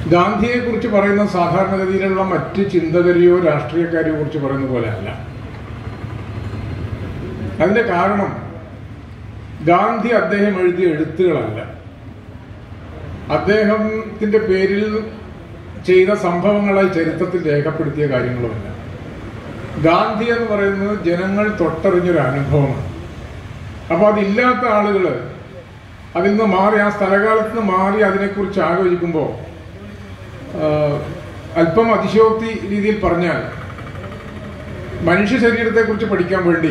ഗാന്ധിയെ കുറിച്ച് പറയുന്ന സാധാരണഗതിയിലുള്ള മറ്റ് ചിന്തകരെയോ രാഷ്ട്രീയക്കാരെയോ കുറിച്ച് പറയുന്ന പോലെ അല്ല അതിന്റെ കാരണം ഗാന്ധി അദ്ദേഹം എഴുതിയ എഴുത്തുകളല്ല അദ്ദേഹത്തിന്റെ പേരിൽ ചെയ്ത സംഭവങ്ങളായി ചരിത്രത്തിൽ രേഖപ്പെടുത്തിയ കാര്യങ്ങളുമല്ല ഗാന്ധി എന്ന് പറയുന്നത് ജനങ്ങൾ തൊട്ടറിഞ്ഞൊരു അനുഭവമാണ് അപ്പൊ അതില്ലാത്ത ആളുകൾ അതിൽ നിന്ന് മാറി ആ സ്ഥലകാലത്ത് നിന്ന് മാറി അതിനെക്കുറിച്ച് ആലോചിക്കുമ്പോൾ അല്പം അതിശയോക്തി രീതിയിൽ പറഞ്ഞാൽ മനുഷ്യ ശരീരത്തെക്കുറിച്ച് പഠിക്കാൻ വേണ്ടി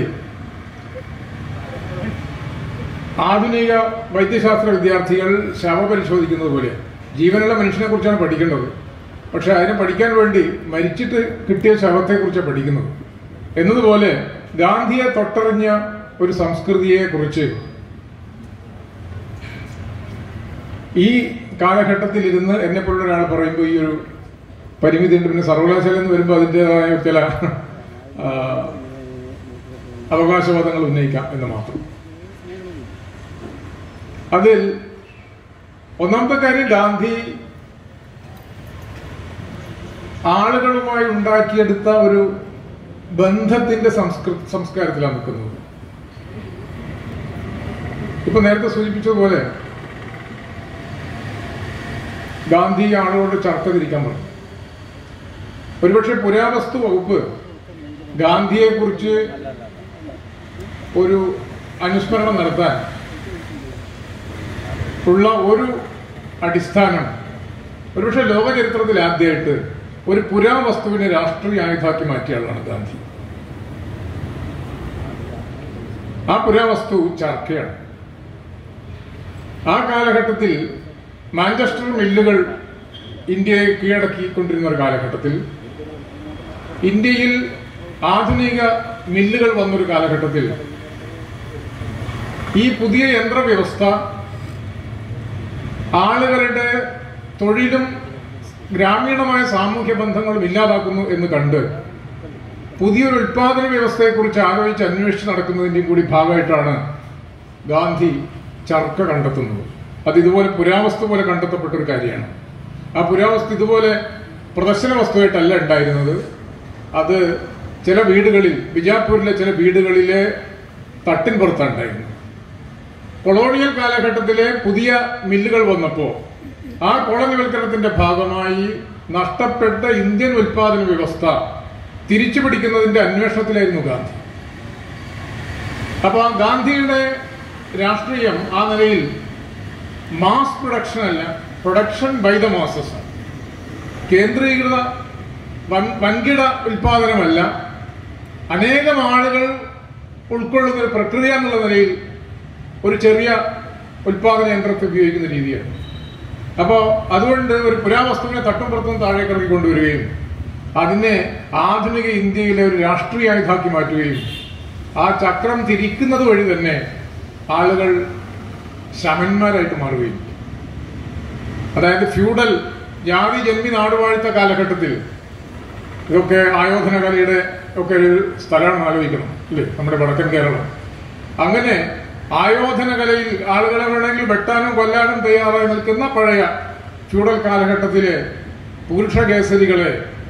ആധുനിക വൈദ്യശാസ്ത്ര വിദ്യാർത്ഥികൾ ശവ പരിശോധിക്കുന്നത് പോലെ ജീവനുള്ള മനുഷ്യനെ കുറിച്ചാണ് പഠിക്കേണ്ടത് പക്ഷെ അതിനെ പഠിക്കാൻ വേണ്ടി മരിച്ചിട്ട് കിട്ടിയ ശവത്തെക്കുറിച്ചാണ് പഠിക്കുന്നത് എന്നതുപോലെ ഗാന്ധിയെ തൊട്ടറിഞ്ഞ ഒരു സംസ്കൃതിയെ കുറിച്ച് ഈ കാലഘട്ടത്തിൽ ഇരുന്ന് എന്നെ പോലുള്ള ഒരാൾ പറയുമ്പോൾ ഈ ഒരു പരിമിതി ഉണ്ട് പിന്നെ സർവകലാശാല എന്ന് വരുമ്പോൾ അതിൻ്റെതായ ചില ആ, അവകാശവാദങ്ങൾ ഉന്നയിക്കാം എന്ന് മാത്രം അതിൽ ഒന്നാമത്തെ കാര്യം ഗാന്ധി ആളുകളുമായി ഉണ്ടാക്കിയെടുത്ത ഒരു ബന്ധത്തിന്റെ സംസ്കൃ സംസ്കാരത്തിലാണ് നിൽക്കുന്നത് ഇപ്പൊ നേരത്തെ സൂചിപ്പിച്ചതുപോലെ ഗാന്ധി ആളുകളോട് ചർച്ച തിരിക്കാൻ പറഞ്ഞു ഒരുപക്ഷെ പുരാവസ്തു വകുപ്പ് ഗാന്ധിയെ കുറിച്ച് ഒരു അനുസ്മരണം നടത്താൻ ഉള്ള ഒരു അടിസ്ഥാനം ഒരുപക്ഷെ ലോക ചരിത്രത്തിൽ ആദ്യമായിട്ട് ഒരു പുരാവസ്തുവിനെ രാഷ്ട്രീയ ആയുധാക്കി മാറ്റിയ ആളാണ് ഗാന്ധി ആ പുരാവസ്തു ചർക്കയാണ് ആ കാലഘട്ടത്തിൽ മാഞ്ചസ്റ്റർ മില്ലുകൾ ഇന്ത്യയെ കീഴടക്കിക്കൊണ്ടിരുന്ന ഒരു കാലഘട്ടത്തിൽ ഇന്ത്യയിൽ ആധുനിക മില്ലുകൾ വന്നൊരു കാലഘട്ടത്തിൽ ഈ പുതിയ യന്ത്രവ്യവസ്ഥ ആളുകളുടെ തൊഴിലും ഗ്രാമീണമായ സാമൂഹ്യ ബന്ധങ്ങളും ഇല്ലാതാക്കുന്നു എന്ന് കണ്ട് പുതിയൊരു ഉൽപാദന വ്യവസ്ഥയെക്കുറിച്ച് ആലോചിച്ച് അന്വേഷിച്ച് നടക്കുന്നതിൻ്റെയും കൂടി ഭാഗമായിട്ടാണ് ഗാന്ധി ചർക്ക കണ്ടെത്തുന്നത് അത് ഇതുപോലെ പുരാവസ്തു പോലെ കണ്ടെത്തപ്പെട്ട ഒരു കാര്യമാണ് ആ പുരാവസ്തു ഇതുപോലെ പ്രദർശന വസ്തുവായിട്ടല്ല ഉണ്ടായിരുന്നത് അത് ചില വീടുകളിൽ ബിജാപൂരിലെ ചില വീടുകളിലെ തട്ടിൻ പുറത്താണ് ഉണ്ടായിരുന്നത് കൊളോണിയൽ കാലഘട്ടത്തിലെ പുതിയ മില്ലുകൾ വന്നപ്പോൾ ആ കോളനിവൽക്കരണത്തിന്റെ ഭാഗമായി നഷ്ടപ്പെട്ട ഇന്ത്യൻ ഉൽപാദന വ്യവസ്ഥ തിരിച്ചു പിടിക്കുന്നതിന്റെ അന്വേഷണത്തിലായിരുന്നു ഗാന്ധി അപ്പൊ ആ ഗാന്ധിയുടെ രാഷ്ട്രീയം ആ നിലയിൽ മാസ് പ്രൊഡക്ഷൻ അല്ല പ്രൊഡക്ഷൻ ബൈ ദ മാസസ് ആണ് കേന്ദ്രീകൃത വൻ വൻകിട ഉൽപാദനമല്ല അനേകം ആളുകൾ ഉൾക്കൊള്ളുന്ന ഒരു പ്രക്രിയ എന്നുള്ള നിലയിൽ ഒരു ചെറിയ ഉൽപാദന യന്ത്രത്തെ ഉപയോഗിക്കുന്ന രീതിയാണ് അപ്പോൾ അതുകൊണ്ട് ഒരു പുരാവസ്തുവിനെ തട്ടും പുറത്തും താഴേക്ക് ഇറക്കി കൊണ്ടുവരികയും അതിനെ ആധുനിക ഇന്ത്യയിലെ ഒരു രാഷ്ട്രീയ ആയുധാക്കി മാറ്റുകയും ആ ചക്രം തിരിക്കുന്നത് വഴി തന്നെ ആളുകൾ ശമന്മാരായിട്ട് മാറുകയും അതായത് ഫ്യൂഡൽ ജാതി ജന്മി നാടുവാഴ്ത്ത കാലഘട്ടത്തിൽ ഇതൊക്കെ ആയോധന കലയുടെ ഒക്കെ ഒരു സ്ഥലമാണ് ആലോചിക്കണം അല്ലേ നമ്മുടെ വടക്കൻ കേരളം അങ്ങനെ ആയോധന കലയിൽ ആളുകളെ വേണമെങ്കിൽ വെട്ടാനും കൊല്ലാനും തയ്യാറായി നിൽക്കുന്ന പഴയ ഫ്യൂഡൽ കാലഘട്ടത്തിലെ പുരുഷ കേസരികളെ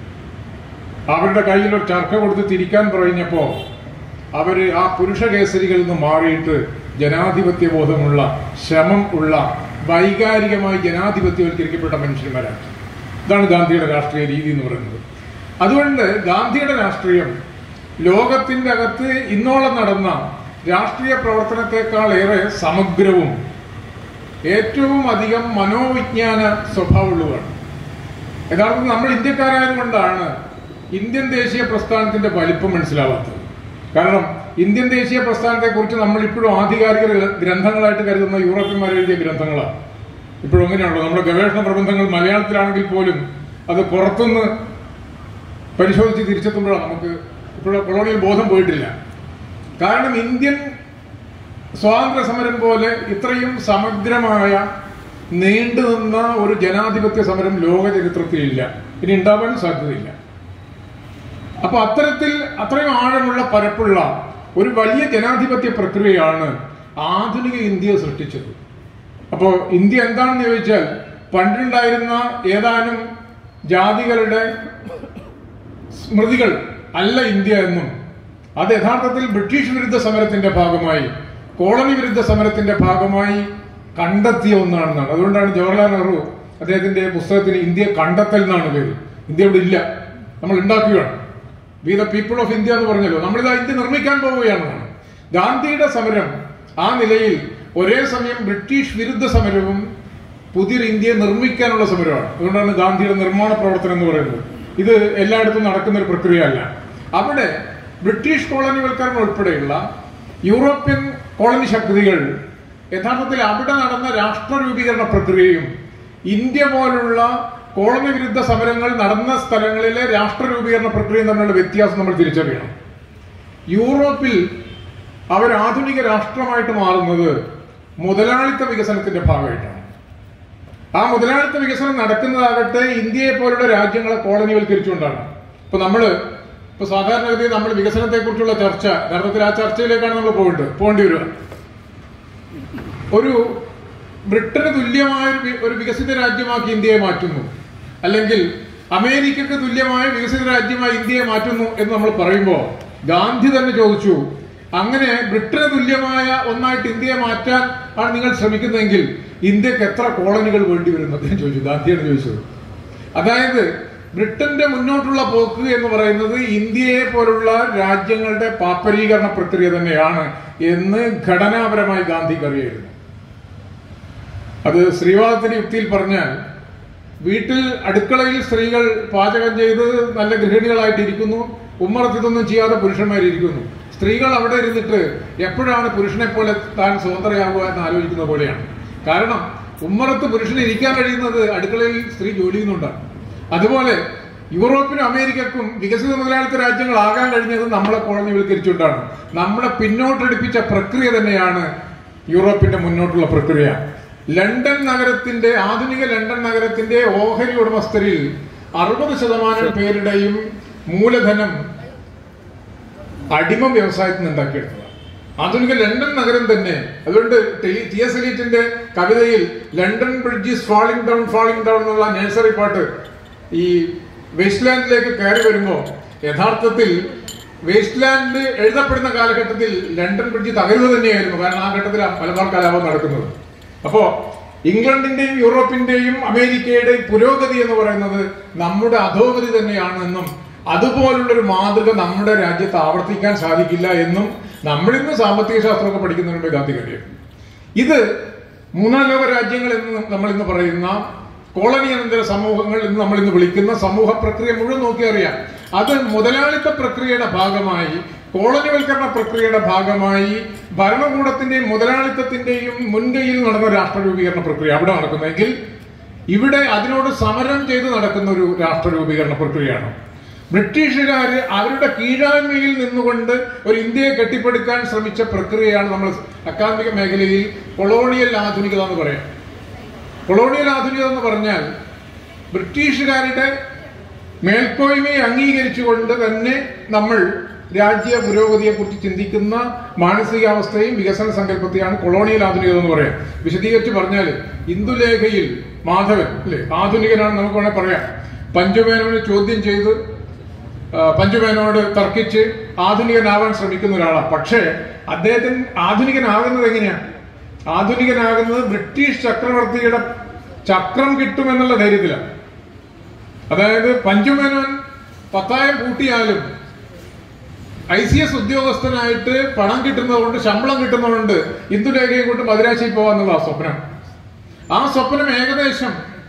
അവരുടെ കയ്യിൽ ഒരു ചർക്ക കൊടുത്ത് തിരിക്കാൻ പറഞ്ഞപ്പോ അവര് ആ പുരുഷ കേസരികളിൽ നിന്ന് മാറിയിട്ട് ജനാധിപത്യ ബോധമുള്ള ശ്രമം ഉള്ള വൈകാരികമായി ജനാധിപത്യവൽക്കരിക്കപ്പെട്ട മനുഷ്യന്മാരാണ് ഇതാണ് ഗാന്ധിയുടെ രാഷ്ട്രീയ രീതി എന്ന് പറയുന്നത് അതുകൊണ്ട് ഗാന്ധിയുടെ രാഷ്ട്രീയം ലോകത്തിന്റെ അകത്ത് ഇന്നോളം നടന്ന രാഷ്ട്രീയ പ്രവർത്തനത്തെക്കാൾ ഏറെ സമഗ്രവും ഏറ്റവും അധികം മനോവിജ്ഞാന സ്വഭാവമുള്ളതാണ് യഥാർത്ഥത്തിൽ നമ്മൾ ഇന്ത്യക്കാരായതുകൊണ്ടാണ് ഇന്ത്യൻ ദേശീയ പ്രസ്ഥാനത്തിന്റെ വലിപ്പം മനസ്സിലാവാത്തത് കാരണം ഇന്ത്യൻ ദേശീയ പ്രസ്ഥാനത്തെ കുറിച്ച് നമ്മൾ ഇപ്പോഴും ആധികാരിക ഗ്രന്ഥങ്ങളായിട്ട് കരുതുന്ന യൂറോപ്യന്മാർ എഴുതിയ ഗ്രന്ഥങ്ങളാണ് ഇപ്പോഴും അങ്ങനെയാണല്ലോ നമ്മുടെ ഗവേഷണ പ്രബന്ധങ്ങൾ മലയാളത്തിലാണെങ്കിൽ പോലും അത് പുറത്തുനിന്ന് പരിശോധിച്ച് തിരിച്ചെത്തുമ്പോഴാണ് നമുക്ക് ഇപ്പോഴും കൊളോണിയൽ ബോധം പോയിട്ടില്ല കാരണം ഇന്ത്യൻ സ്വാതന്ത്ര്യ സമരം പോലെ ഇത്രയും സമഗ്രമായ നീണ്ടുനിന്ന ഒരു ജനാധിപത്യ സമരം ലോക ചരിത്രത്തിലില്ല ഇനി ഉണ്ടാവാനും സാധ്യതയില്ല അപ്പൊ അത്തരത്തിൽ അത്രയും ആഴമുള്ള പരപ്പുള്ള ഒരു വലിയ ജനാധിപത്യ പ്രക്രിയയാണ് ആധുനിക ഇന്ത്യ സൃഷ്ടിച്ചത് അപ്പോ ഇന്ത്യ എന്താണെന്ന് ചോദിച്ചാൽ പണ്ടുണ്ടായിരുന്ന ഏതാനും ജാതികളുടെ സ്മൃതികൾ അല്ല ഇന്ത്യ എന്നും അത് യഥാർത്ഥത്തിൽ ബ്രിട്ടീഷ് വിരുദ്ധ സമരത്തിന്റെ ഭാഗമായി കോളനി വിരുദ്ധ സമരത്തിന്റെ ഭാഗമായി കണ്ടെത്തിയ ഒന്നാണെന്നാണ് അതുകൊണ്ടാണ് ജവഹർലാൽ നെഹ്റു അദ്ദേഹത്തിന്റെ പുസ്തകത്തിന് ഇന്ത്യ കണ്ടെത്തൽ എന്നാണ് പേര് ഇന്ത്യ ഇവിടെ ഇല്ല നമ്മൾ ഉണ്ടാക്കുകയാണ് we the people of India എന്ന് പറഞ്ഞല്ലോ നമ്മളിത് ഇന്ത്യ നിർമ്മിക്കാൻ പോവുകയാണെന്നാണ് ഗാന്ധിയുടെ സമരം ആ നിലയിൽ ഒരേ സമയം ബ്രിട്ടീഷ് വിരുദ്ധ സമരവും പുതിയൊരു ഇന്ത്യയെ നിർമ്മിക്കാനുള്ള സമരമാണ് അതുകൊണ്ടാണ് ഗാന്ധിയുടെ നിർമ്മാണ പ്രവർത്തനം എന്ന് പറയുന്നത് ഇത് എല്ലായിടത്തും നടക്കുന്ന ഒരു പ്രക്രിയയല്ല അവിടെ ബ്രിട്ടീഷ് കോളനിവൽക്കരണം ഉൾപ്പെടെയുള്ള യൂറോപ്യൻ കോളനി ശക്തികൾ യഥാർത്ഥത്തിൽ അവിടെ നടന്ന രാഷ്ട്ര രൂപീകരണ പ്രക്രിയയും ഇന്ത്യ പോലുള്ള കോളനി വിരുദ്ധ സമരങ്ങൾ നടന്ന സ്ഥലങ്ങളിലെ രാഷ്ട്ര രൂപീകരണ പ്രക്രിയയും തമ്മിലുള്ള വ്യത്യാസം നമ്മൾ തിരിച്ചറിയണം യൂറോപ്പിൽ അവർ ആധുനിക രാഷ്ട്രമായിട്ട് മാറുന്നത് മുതലാളിത്ത വികസനത്തിന്റെ ഭാഗമായിട്ടാണ് ആ മുതലാളിത്ത വികസനം നടക്കുന്നതാകട്ടെ ഇന്ത്യയെ പോലുള്ള രാജ്യങ്ങളെ കോളനിവൽക്കരിച്ചുകൊണ്ടാണ് ഇപ്പൊ നമ്മള് ഇപ്പൊ സാധാരണഗതിയിൽ നമ്മൾ വികസനത്തെ കുറിച്ചുള്ള ചർച്ച യഥാർത്ഥത്തിൽ ആ ചർച്ചയിലേക്കാണ് നമ്മൾ പോകേണ്ടത് പോകേണ്ടി വരിക ഒരു ബ്രിട്ടന് തുല്യമായ ഒരു വി- ഒരു വികസിത രാജ്യമാക്കി ഇന്ത്യയെ മാറ്റുന്നു അല്ലെങ്കിൽ അമേരിക്കക്ക് തുല്യമായ വികസിത രാജ്യമായി ഇന്ത്യയെ മാറ്റുന്നു എന്ന് നമ്മൾ പറയുമ്പോൾ ഗാന്ധി തന്നെ ചോദിച്ചു അങ്ങനെ ബ്രിട്ടന് തുല്യമായ ഒന്നായിട്ട് ഇന്ത്യയെ മാറ്റാൻ ആണ് നിങ്ങൾ ശ്രമിക്കുന്നതെങ്കിൽ ഇന്ത്യക്ക് എത്ര കോളനികൾ വേണ്ടി വരും എന്ന് അദ്ദേഹം ചോദിച്ചു ഗാന്ധിയാണ് ചോദിച്ചത് അതായത് ബ്രിട്ടന്റെ മുന്നോട്ടുള്ള പോക്ക് എന്ന് പറയുന്നത് ഇന്ത്യയെ പോലുള്ള രാജ്യങ്ങളുടെ പാപ്പരീകരണ പ്രക്രിയ തന്നെയാണ് എന്ന് ഘടനാപരമായി ഗാന്ധിക്ക് അറിയായിരുന്നു അത് ശ്രീവാദത്തിന്റെ യുക്തിയിൽ പറഞ്ഞാൽ വീട്ടിൽ അടുക്കളയിൽ സ്ത്രീകൾ പാചകം ചെയ്ത് നല്ല ഗൃഹിണികളായിട്ടിരിക്കുന്നു ഉമ്മറത്ത് ഇതൊന്നും ചെയ്യാതെ പുരുഷന്മാരിയ്ക്കുന്നു സ്ത്രീകൾ അവിടെ ഇരുന്നിട്ട് എപ്പോഴാണ് പുരുഷനെ പോലെ താൻ സ്വതന്ത്രയാകുക എന്ന് ആലോചിക്കുന്ന പോലെയാണ് കാരണം ഉമ്മറത്ത് പുരുഷന് ഇരിക്കാൻ കഴിയുന്നത് അടുക്കളയിൽ സ്ത്രീ ജോലി ചെയ്യുന്നുണ്ടാണ് അതുപോലെ യൂറോപ്പിനും അമേരിക്കക്കും വികസിത മുതലാളിത്ത രാജ്യങ്ങളാകാൻ കഴിഞ്ഞത് നമ്മളെ കോളനിവൽക്കരിച്ചുകൊണ്ടാണ് നമ്മളെ പിന്നോട്ടടിപ്പിച്ച പ്രക്രിയ തന്നെയാണ് യൂറോപ്പിന്റെ മുന്നോട്ടുള്ള പ്രക്രിയ ലണ്ടൻ നഗരത്തിന്റെ ആധുനിക ലണ്ടൻ നഗരത്തിന്റെ ഓഹരി ഉടമസ്ഥരിൽ അറുപത് ശതമാനം പേരുടെയും മൂലധനം അടിമ വ്യവസായത്തിൽ നിന്ന് ഉണ്ടാക്കിയെടുത്തതാണ് ആധുനിക ലണ്ടൻ നഗരം തന്നെ അതുകൊണ്ട് ടി- ടി എസ് എലീറ്റിന്റെ കവിതയിൽ London bridge is falling down falling down എന്നുള്ള നേഴ്സറി പാട്ട് ഈ വെസ്റ്റ്ലാൻഡിലേക്ക് കയറി വരുമ്പോൾ യഥാർത്ഥത്തിൽ വെസ്റ്റ്ലാൻഡ് എഴുതപ്പെടുന്ന കാലഘട്ടത്തിൽ ലണ്ടൻ ബ്രിഡ്ജ് തകരുക തന്നെയായിരുന്നു കാരണം ആ ഘട്ടത്തിൽ മലബാർ കലാപം നടക്കുന്നത് അപ്പോ ഇംഗ്ലണ്ടിന്റെയും യൂറോപ്പിന്റെയും അമേരിക്കയുടെയും പുരോഗതി എന്ന് പറയുന്നത് നമ്മുടെ അധോഗതി തന്നെയാണെന്നും അതുപോലുള്ളൊരു മാതൃക നമ്മുടെ രാജ്യത്ത് ആവർത്തിക്കാൻ സാധിക്കില്ല എന്നും നമ്മളിന്ന് സാമ്പത്തിക ശാസ്ത്രമൊക്കെ പഠിക്കുന്നതിന് മുമ്പ് ഗാന്ധി കഴിയും ഇത് മൂന്നാം ലോക രാജ്യങ്ങൾ എന്ന് നമ്മൾ ഇന്ന് പറയുന്ന കോളനി അനന്തര സമൂഹങ്ങൾ എന്ന് നമ്മൾ ഇന്ന് വിളിക്കുന്ന സമൂഹ പ്രക്രിയ മുഴുവൻ നോക്കി അറിയാം അത് മുതലാളിത്ത പ്രക്രിയയുടെ ഭാഗമായി കോളനിവൽക്കരണ പ്രക്രിയയുടെ ഭാഗമായി ഭരണകൂടത്തിന്റെയും മുതലാളിത്തത്തിന്റെയും മുൻകൈയിൽ നടന്ന രാഷ്ട്ര രൂപീകരണ പ്രക്രിയ അവിടെ നടക്കുന്നെങ്കിൽ ഇവിടെ അതിനോട് സമരം ചെയ്ത് നടക്കുന്ന ഒരു രാഷ്ട്ര രൂപീകരണ പ്രക്രിയയാണ് ബ്രിട്ടീഷുകാര് അവരുടെ കീഴായ്മയിൽ നിന്നുകൊണ്ട് ഒരു ഇന്ത്യയെ കെട്ടിപ്പടുക്കാൻ ശ്രമിച്ച പ്രക്രിയയാണ് നമ്മൾ അക്കാദമിക മേഖലയിൽ കൊളോണിയൽ ആധുനികത എന്ന് പറയാം കൊളോണിയൽ ആധുനികത എന്ന് പറഞ്ഞാൽ ബ്രിട്ടീഷുകാരുടെ മേൽക്കോയ്മയെ അംഗീകരിച്ചുകൊണ്ട് തന്നെ നമ്മൾ രാജ്യ പുരോഗതിയെ കുറിച്ച് ചിന്തിക്കുന്ന മാനസികാവസ്ഥയും വികസന സങ്കല്പത്തെയാണ് കൊളോണിയൽ ആധുനികത എന്ന് പറയാം വിശദീകരിച്ച് പറഞ്ഞാൽ ഇന്ദുലേഖയിൽ മാധവൻ അല്ലെ ആധുനികനാണ് നമുക്ക് വേണേൽ പറയാം പഞ്ചുമേനോനെ ചോദ്യം ചെയ്ത് ആ, പഞ്ചുമേനോട് തർക്കിച്ച് ആധുനികനാവാൻ ശ്രമിക്കുന്ന ഒരാളാണ് പക്ഷേ അദ്ദേഹത്തിന് ആധുനികനാകുന്നത് എങ്ങനെയാണ് ആധുനികനാകുന്നത് ബ്രിട്ടീഷ് ചക്രവർത്തിയുടെ ചക്രം കിട്ടുമെന്നുള്ള ധൈര്യത്തിലാണ് അതായത് പഞ്ചുമേനോൻ പത്തായം കൂട്ടിയാലും ഐ സി എസ് ഉദ്യോഗസ്ഥനായിട്ട് പണം കിട്ടുന്നതുകൊണ്ട് ശമ്പളം കിട്ടുന്നതുകൊണ്ട് ഇന്ദുലേഖയെ കൊണ്ട് മദിരാശിയിൽ പോകാന്നുള്ള ആ സ്വപ്നം ആ സ്വപ്നം ഏകദേശം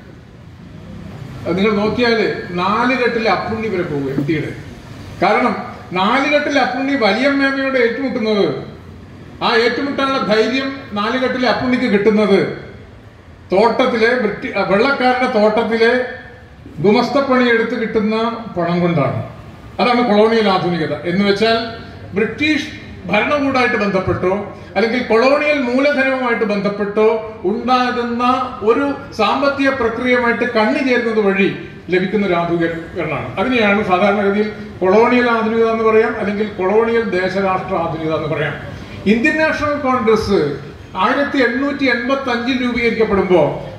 അത് നിങ്ങൾ നോക്കിയാല് നാലുകെട്ടിലെ അപ്പുണ്ണി വരെ പോകും എം ടിയുടെ കാരണം നാലുകെട്ടിലെ അപ്പുണ്ണി വലിയമ്മയോട് ഏറ്റുമുട്ടുന്നത് ആ ഏറ്റുമുട്ടാനുള്ള ധൈര്യം നാലുകെട്ടിലെ അപ്പുണ്ണിക്ക് കിട്ടുന്നത് തോട്ടത്തിലെ ബ്രിട്ടി ആ, വെള്ളക്കാരുടെ തോട്ടത്തിലെ ഗുമസ്തപ്പണി എടുത്ത് കിട്ടുന്ന പണം കൊണ്ടാണ് അതാണ് കൊളോണിയൽ ആധുനികത എന്ന് വെച്ചാൽ ബ്രിട്ടീഷ് ഭരണകൂടമായിട്ട് ബന്ധപ്പെട്ടോ അല്ലെങ്കിൽ കൊളോണിയൽ മൂലധനവുമായിട്ട് ബന്ധപ്പെട്ടോ ഉണ്ടാകുന്ന ഒരു സാമ്പത്തിക പ്രക്രിയയുമായിട്ട് കണ്ണു ചേരുന്നത് വഴി ലഭിക്കുന്ന ഒരു ആധുനികരണമാണ് അതിനെയാണ് സാധാരണഗതിയിൽ കൊളോണിയൽ ആധുനികത എന്ന് പറയാം അല്ലെങ്കിൽ കൊളോണിയൽ ദേശരാഷ്ട്ര ആധുനികത എന്ന് പറയാം ഇന്ത്യൻ നാഷണൽ കോൺഗ്രസ് ആയിരത്തി എണ്ണൂറ്റി എൺപത്തി അഞ്ചിൽ രൂപീകരിക്കപ്പെടുമ്പോൾ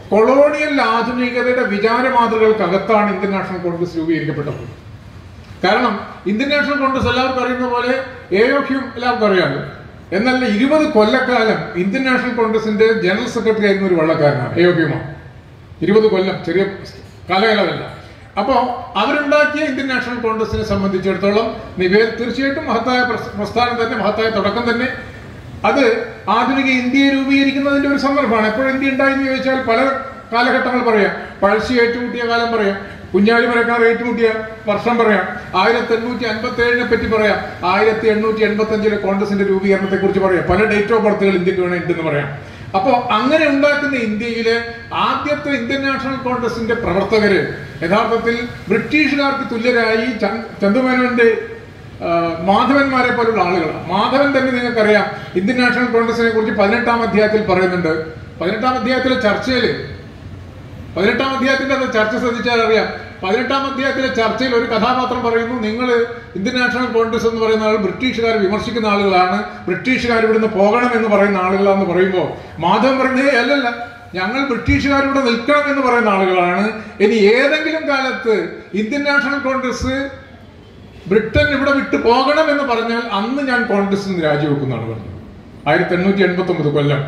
കൊളോണിയൽ ആധുനികതയുടെ വിചാര മാതൃകകൾക്കകത്താണ് ഇന്ത്യൻ നാഷണൽ കോൺഗ്രസ് രൂപീകരിക്കപ്പെട്ടത് കാരണം ഇന്ത്യൻ നാഷണൽ കോൺഗ്രസ് എല്ലാവർക്കും അറിയുന്ന പോലെ ഏയോഹ്യം എല്ലാവർക്കും അറിയാമല്ലോ എന്നാൽ ഇരുപത് കൊല്ലക്കാലം ഇന്ത്യൻ നാഷണൽ കോൺഗ്രസിന്റെ ജനറൽ സെക്രട്ടറി ആയിരുന്ന ഒരു വെള്ളക്കാരനാണ് ഏയോഹ്യമാണ് ഇരുപത് കൊല്ലം ചെറിയ കാലയളവല്ല അപ്പോ അവരുണ്ടാക്കിയ ഇന്ത്യൻ നാഷണൽ കോൺഗ്രസിനെ സംബന്ധിച്ചിടത്തോളം നിവേദ തീർച്ചയായിട്ടും മഹത്തായ പ്രസ്- പ്രസ്ഥാനം തന്നെ മഹത്തായ തുടക്കം തന്നെ അത് ആധുനിക ഇന്ത്യയെ രൂപീകരിക്കുന്നതിന്റെ ഒരു സന്ദർഭമാണ് എപ്പോഴും ഇന്ത്യ ഉണ്ടായെന്ന് ചോദിച്ചാൽ പല കാലഘട്ടങ്ങൾ പറയാം പഴശ്ശി ഏറ്റുമുട്ടിയ കാലം പറയാം കുഞ്ഞാലി മരക്കാർ ഏറ്റുമുട്ടിയ വർഷം പറയാം ആയിരത്തി എണ്ണൂറ്റി അൻപത്തി ഏഴിനെ പറ്റി പറയാം ആയിരത്തി എണ്ണൂറ്റി എൺപത്തി അഞ്ചിലെ കോൺഗ്രസിന്റെ രൂപീകരണത്തെ കുറിച്ച് പറയാം പല ഡേറ്റ് ഓഫ് ബർത്തുകൾ ഇന്ത്യക്ക് വേണേ ഉണ്ടെന്ന് പറയാം അപ്പോ അങ്ങനെ ഉണ്ടാക്കുന്ന ഇന്ത്യയിലെ ആദ്യത്തെ ഇന്ത്യൻ നാഷണൽ കോൺഗ്രസിന്റെ പ്രവർത്തകര് യഥാർത്ഥത്തിൽ ബ്രിട്ടീഷുകാർക്ക് തുല്യരായി ചന്ദ്- ചന്തുമേനോന്റെ ആ, മാധവന്മാരെ പോലുള്ള ആളുകളാണ് മാധവൻ തന്നെ നിങ്ങൾക്കറിയാം ഇന്ത്യൻ നാഷണൽ കോൺഗ്രസിനെ കുറിച്ച് പതിനെട്ടാം അധ്യായത്തിൽ പറയുന്നുണ്ട് പതിനെട്ടാം അധ്യായത്തിലെ ചർച്ചയിൽ പതിനെട്ടാം അധ്യായത്തിന്റെ അത് ചർച്ച ശ്രദ്ധിച്ചാൽ അറിയാം പതിനെട്ടാം അധ്യായത്തിലെ ചർച്ചയിൽ ഒരു കഥാപാത്രം പറയുന്നു നിങ്ങൾ ഇന്ത്യൻ നാഷണൽ കോൺഗ്രസ് എന്ന് പറയുന്ന ആൾ ബ്രിട്ടീഷുകാർ വിമർശിക്കുന്ന ആളുകളാണ് ബ്രിട്ടീഷുകാർ ഇവിടുന്ന് പോകണം എന്ന് പറയുന്ന ആളുകളാന്ന് പറയുമ്പോൾ മാധവൻ പറയുന്നത് "ഏയ് അല്ലല്ല ഞങ്ങൾ ബ്രിട്ടീഷുകാർ ഇവിടെ നിൽക്കണം എന്ന് പറയുന്ന ആളുകളാണ് ഇനി ഏതെങ്കിലും കാലത്ത് ഇന്ത്യൻ നാഷണൽ കോൺഗ്രസ് ബ്രിട്ടൻ ഇവിടെ വിട്ടു പോകണം എന്ന് പറഞ്ഞാൽ അന്ന് ഞാൻ കോൺഗ്രസിൽ നിന്ന് രാജിവെക്കുന്നതാണ് പറഞ്ഞത് ആയിരത്തി എണ്ണൂറ്റി എൺപത്തി ഒമ്പത് കൊല്ലം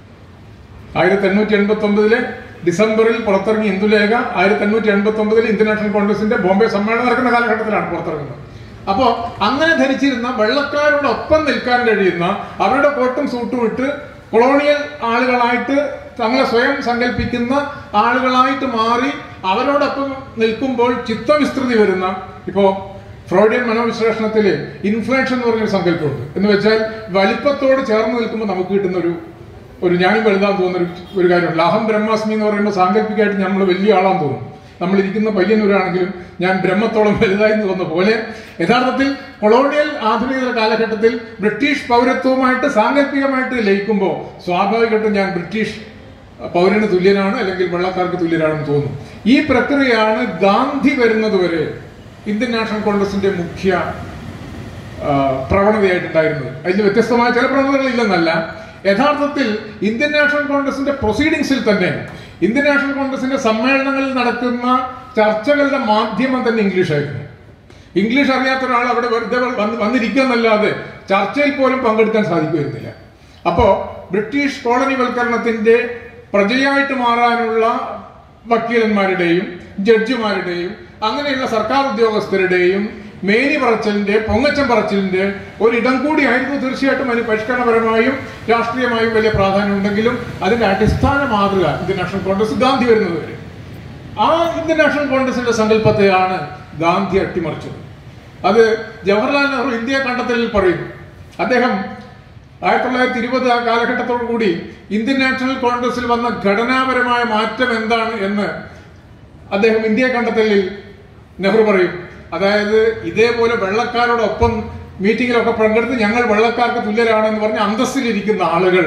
ആയിരത്തി എണ്ണൂറ്റി എൺപത്തി ഒമ്പതിലെ ഡിസംബറിൽ പുറത്തിറങ്ങിയ ഇന്ദുലേഖ ആയിരത്തി എണ്ണൂറ്റി എൺപത്തി ഒമ്പതിൽ ഇന്ത്യൻ നാഷണൽ കോൺഗ്രസിന്റെ ബോംബെ സമ്മേളനം നടക്കുന്ന കാലഘട്ടത്തിലാണ് പുറത്തിറങ്ങുന്നത് അപ്പോ അങ്ങനെ ധരിച്ചിരുന്ന വെള്ളക്കാരോടൊപ്പം നിൽക്കാൻ കഴിയുന്ന അവരുടെ കോട്ടും സൂട്ടും ഇട്ട് കൊളോണിയൽ ആളുകളായിട്ട് തങ്ങളെ സ്വയം സങ്കല്പിക്കുന്ന ആളുകളായിട്ട് മാറി അവരോടൊപ്പം നിൽക്കുമ്പോൾ ചിത്തവിസ്തൃതി വരുന്ന ഇപ്പോ ഫ്രോയിഡിയൻ മനോവിശ്ലേഷണത്തിൽ ഇൻഫ്ലേഷൻ എന്ന് പറഞ്ഞൊരു സങ്കല്പമുണ്ട് എന്ന് വെച്ചാൽ വലിപ്പത്തോട് ചേർന്ന് നിൽക്കുമ്പോൾ നമുക്ക് കിട്ടുന്ന ഒരു ഒരു ഞാനും വലുതാന്ന് തോന്നുന്ന ഒരു ഒരു കാര്യമുണ്ട് അഹം ബ്രഹ്മാസ്മി എന്ന് പറയുമ്പോൾ സാങ്കല്പികമായിട്ട് നമ്മൾ വലിയ ആളാന്ന് തോന്നും നമ്മൾ ഇരിക്കുന്ന പയ്യന്നൂരാണെങ്കിലും ഞാൻ ബ്രഹ്മത്തോളം വലുതായി എന്ന് തോന്നുന്ന പോലെ യഥാർത്ഥത്തിൽ കൊളോണിയൽ ആധുനിക കാലഘട്ടത്തിൽ ബ്രിട്ടീഷ് പൗരത്വവുമായിട്ട് സാങ്കല്പികമായിട്ട് ലയിക്കുമ്പോൾ സ്വാഭാവികമായിട്ടും ഞാൻ ബ്രിട്ടീഷ് പൗരന് തുല്യനാണ് അല്ലെങ്കിൽ വെള്ളക്കാർക്ക് തുല്യനാണെന്ന് തോന്നുന്നു ഈ പ്രക്രിയയാണ് ഗാന്ധി വരുന്നത് വരെ ഇന്ത്യൻ നാഷണൽ കോൺഗ്രസിന്റെ മുഖ്യ ആ, പ്രവണതയായിട്ടുണ്ടായിരുന്നത് അതിൽ വ്യത്യസ്തമായ ചില പ്രവണതകൾ ഇല്ലെന്നല്ല യഥാർത്ഥത്തിൽ ഇന്ത്യൻ നാഷണൽ കോൺഗ്രസിന്റെ പ്രൊസീഡിങ്സിൽ തന്നെ ഇന്ത്യൻ നാഷണൽ കോൺഗ്രസിന്റെ സമ്മേളനങ്ങളിൽ നടക്കുന്ന ചർച്ചകളുടെ മാധ്യമം തന്നെ ഇംഗ്ലീഷായിരുന്നു ഇംഗ്ലീഷ് അറിയാത്ത ഒരാൾ അവിടെ വെറുതെ വന്ന് വന്നിരിക്കുക എന്നല്ലാതെ ചർച്ചയിൽ പോലും പങ്കെടുക്കാൻ സാധിക്കുമായിരുന്നില്ല അപ്പോ ബ്രിട്ടീഷ് കോളനിവൽക്കരണത്തിന്റെ പ്രജയായിട്ട് മാറാനുള്ള വക്കീലന്മാരുടെയും ജഡ്ജിമാരുടെയും അങ്ങനെയുള്ള സർക്കാർ ഉദ്യോഗസ്ഥരുടെയും മേനി പറച്ചിലിന്റെ പൊങ്ങച്ചം പറച്ചിലിന്റെ ഒരിടം കൂടിയായിരുന്നു തീർച്ചയായിട്ടും അതിന് പരിഷ്കരണപരമായും രാഷ്ട്രീയമായും വലിയ പ്രാധാന്യം ഉണ്ടെങ്കിലും അതിന്റെ അടിസ്ഥാന മാതൃക ഇന്ത്യൻ നാഷണൽ കോൺഗ്രസ് ഗാന്ധി വരുന്നത് വരെ ആ ഇന്ത്യൻ നാഷണൽ കോൺഗ്രസിന്റെ സങ്കല്പത്തെയാണ് ഗാന്ധി അട്ടിമറിച്ചത് അത് ജവഹർലാൽ നെഹ്റു ഇന്ത്യ കണ്ടെത്തലിൽ പറയുന്നു അദ്ദേഹം ആയിരത്തി തൊള്ളായിരത്തി ഇരുപത് ആ കാലഘട്ടത്തോടു കൂടി ഇന്ത്യൻ നാഷണൽ കോൺഗ്രസിൽ വന്ന ഘടനാപരമായ മാറ്റം എന്താണ് എന്ന് അദ്ദേഹം ഇന്ത്യ കണ്ടെത്തലിൽ നെഹ്റു പറയും അതായത് ഇതേപോലെ വെള്ളക്കാരോടൊപ്പം മീറ്റിങ്ങിലൊക്കെ പങ്കെടുത്ത് ഞങ്ങൾ വെള്ളക്കാർക്ക് തുല്യരാണെന്ന് പറഞ്ഞ് അന്തസ്സിലിരിക്കുന്ന ആളുകൾ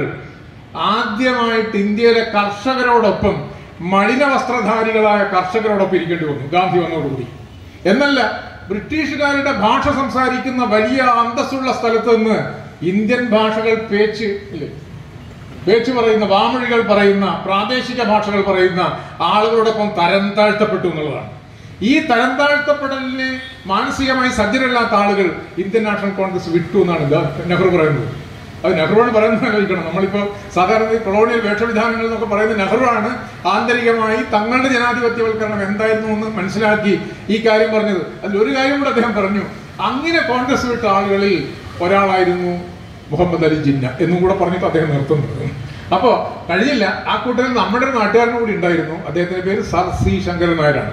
ആദ്യമായിട്ട് ഇന്ത്യയിലെ കർഷകരോടൊപ്പം മലിന വസ്ത്രധാരികളായ കർഷകരോടൊപ്പം ഇരിക്കേണ്ടി വന്നു ഗാന്ധി വന്നതോടുകൂടി എന്നല്ല ബ്രിട്ടീഷുകാരുടെ ഭാഷ സംസാരിക്കുന്ന വലിയ അന്തസ്സുള്ള സ്ഥലത്ത് നിന്ന് ഇന്ത്യൻ ഭാഷകൾ പേച്ച് ഇല്ലേ പേച്ച് പറയുന്ന വാമൊഴികൾ പറയുന്ന പ്രാദേശിക ഭാഷകൾ പറയുന്ന ആളുകളോടൊപ്പം തരം താഴ്ത്തപ്പെട്ടു എന്നുള്ളതാണ് ഈ തരം താഴ്ത്തപ്പെടലിന് മാനസികമായി സജ്ജരല്ലാത്ത ആളുകൾ ഇന്ത്യൻ നാഷണൽ കോൺഗ്രസ് വിട്ടു എന്നാണ് ഗാ- നെഹ്റു പറയുന്നത് അത് നെഹ്റുവാണ് പറയുന്നത് ആലോചിക്കണം നമ്മളിപ്പോ സാധാരണ ഈ കൊളോണിയൽ വേഷവിധാനങ്ങൾ എന്നൊക്കെ പറയുന്ന നെഹ്റുവാണ് ആന്തരികമായി തങ്ങളുടെ ജനാധിപത്യവൽക്കരണം എന്തായിരുന്നു എന്ന് മനസ്സിലാക്കി ഈ കാര്യം പറഞ്ഞത് അതിൽ ഒരു കാര്യം കൂടെ അദ്ദേഹം പറഞ്ഞു അങ്ങനെ കോൺഗ്രസ് വിട്ട ആളുകളിൽ ഒരാളായിരുന്നു മുഹമ്മദ് അലി ജിന്ന എന്നും കൂടെ പറഞ്ഞിട്ട് അദ്ദേഹം നിർത്തുന്നത് അപ്പോ കഴിഞ്ഞില്ല ആ കൂട്ടത്തിൽ നമ്മുടെ ഒരു നാട്ടുകാരനും കൂടി ഉണ്ടായിരുന്നു അദ്ദേഹത്തിന്റെ പേര് സർ സി ശങ്കരൻ നായരാണ്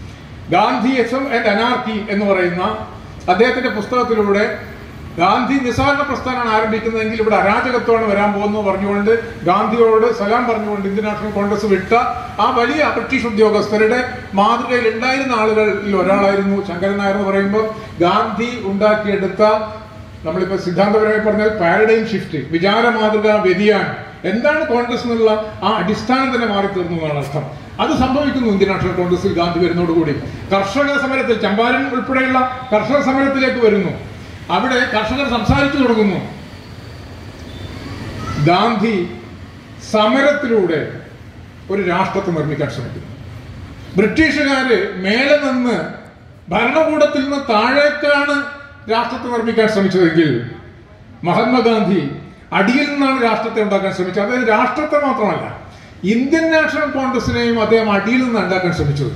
ഗാന്ധിയസം ആൻഡ് അനാർക്കി എന്ന് പറയുന്ന അദ്ദേഹത്തിന്റെ പുസ്തകത്തിലൂടെ ഗാന്ധി നിസ്സാരണ പ്രസ്ഥാനമാണ് ആരംഭിക്കുന്നതെങ്കിൽ ഇവിടെ അരാജകത്വമാണ് വരാൻ പോകുന്നത് പറഞ്ഞുകൊണ്ട് ഗാന്ധിയോട് സലാം പറഞ്ഞുകൊണ്ട് ഇന്ത്യൻ നാഷണൽ കോൺഗ്രസ് വിട്ട ആ വലിയ ബ്രിട്ടീഷ് ഉദ്യോഗസ്ഥരുടെ മാതൃകയിൽ ഉണ്ടായിരുന്ന ആളുകളിൽ ഒരാളായിരുന്നു ശങ്കരൻ നായർ എന്ന് പറയുമ്പോൾ ഗാന്ധി ഉണ്ടാക്കിയെടുത്ത നമ്മളിപ്പോ സിദ്ധാന്തപരമായി പറഞ്ഞാൽ പാരഡൈം ഷിഫ്റ്റ് വിചാര മാതൃക വ്യതിയാനം എന്താണ് കോൺഗ്രസ് എന്നുള്ള ആ അടിസ്ഥാനം തന്നെ മാറി തീർന്നു എന്നാണ് അർത്ഥം അത് സംഭവിക്കുന്നു ഇന്ത്യൻ നാഷണൽ കോൺഗ്രസിൽ ഗാന്ധി വരുന്നതോടുകൂടി കർഷക സമരത്തിൽ ചമ്പാരൻ ഉൾപ്പെടെയുള്ള കർഷക സമരത്തിലേക്ക് വരുന്നു അവിടെ കർഷകർ സംസാരിച്ചു തുടങ്ങുന്നു ഗാന്ധി സമരത്തിലൂടെ ഒരു രാഷ്ട്രത്തെ നിർമ്മിക്കാൻ ശ്രമിക്കുന്നത് ബ്രിട്ടീഷുകാര് മേലെ നിന്ന് ഭരണകൂടത്തിൽ നിന്ന് താഴേക്കാണ് രാഷ്ട്രത്തെ നിർമ്മിക്കാൻ ശ്രമിച്ചതെങ്കിൽ മഹാത്മാഗാന്ധി അടിയിൽ നിന്നാണ് രാഷ്ട്രത്തെ ഉണ്ടാക്കാൻ ശ്രമിച്ചത് അതായത് രാഷ്ട്രത്തെ മാത്രമല്ല ഇന്ത്യൻ നാഷണൽ കോൺഗ്രസിനെയും അദ്ദേഹം അടിയിൽ നിന്ന് ഉണ്ടാക്കാൻ ശ്രമിച്ചത്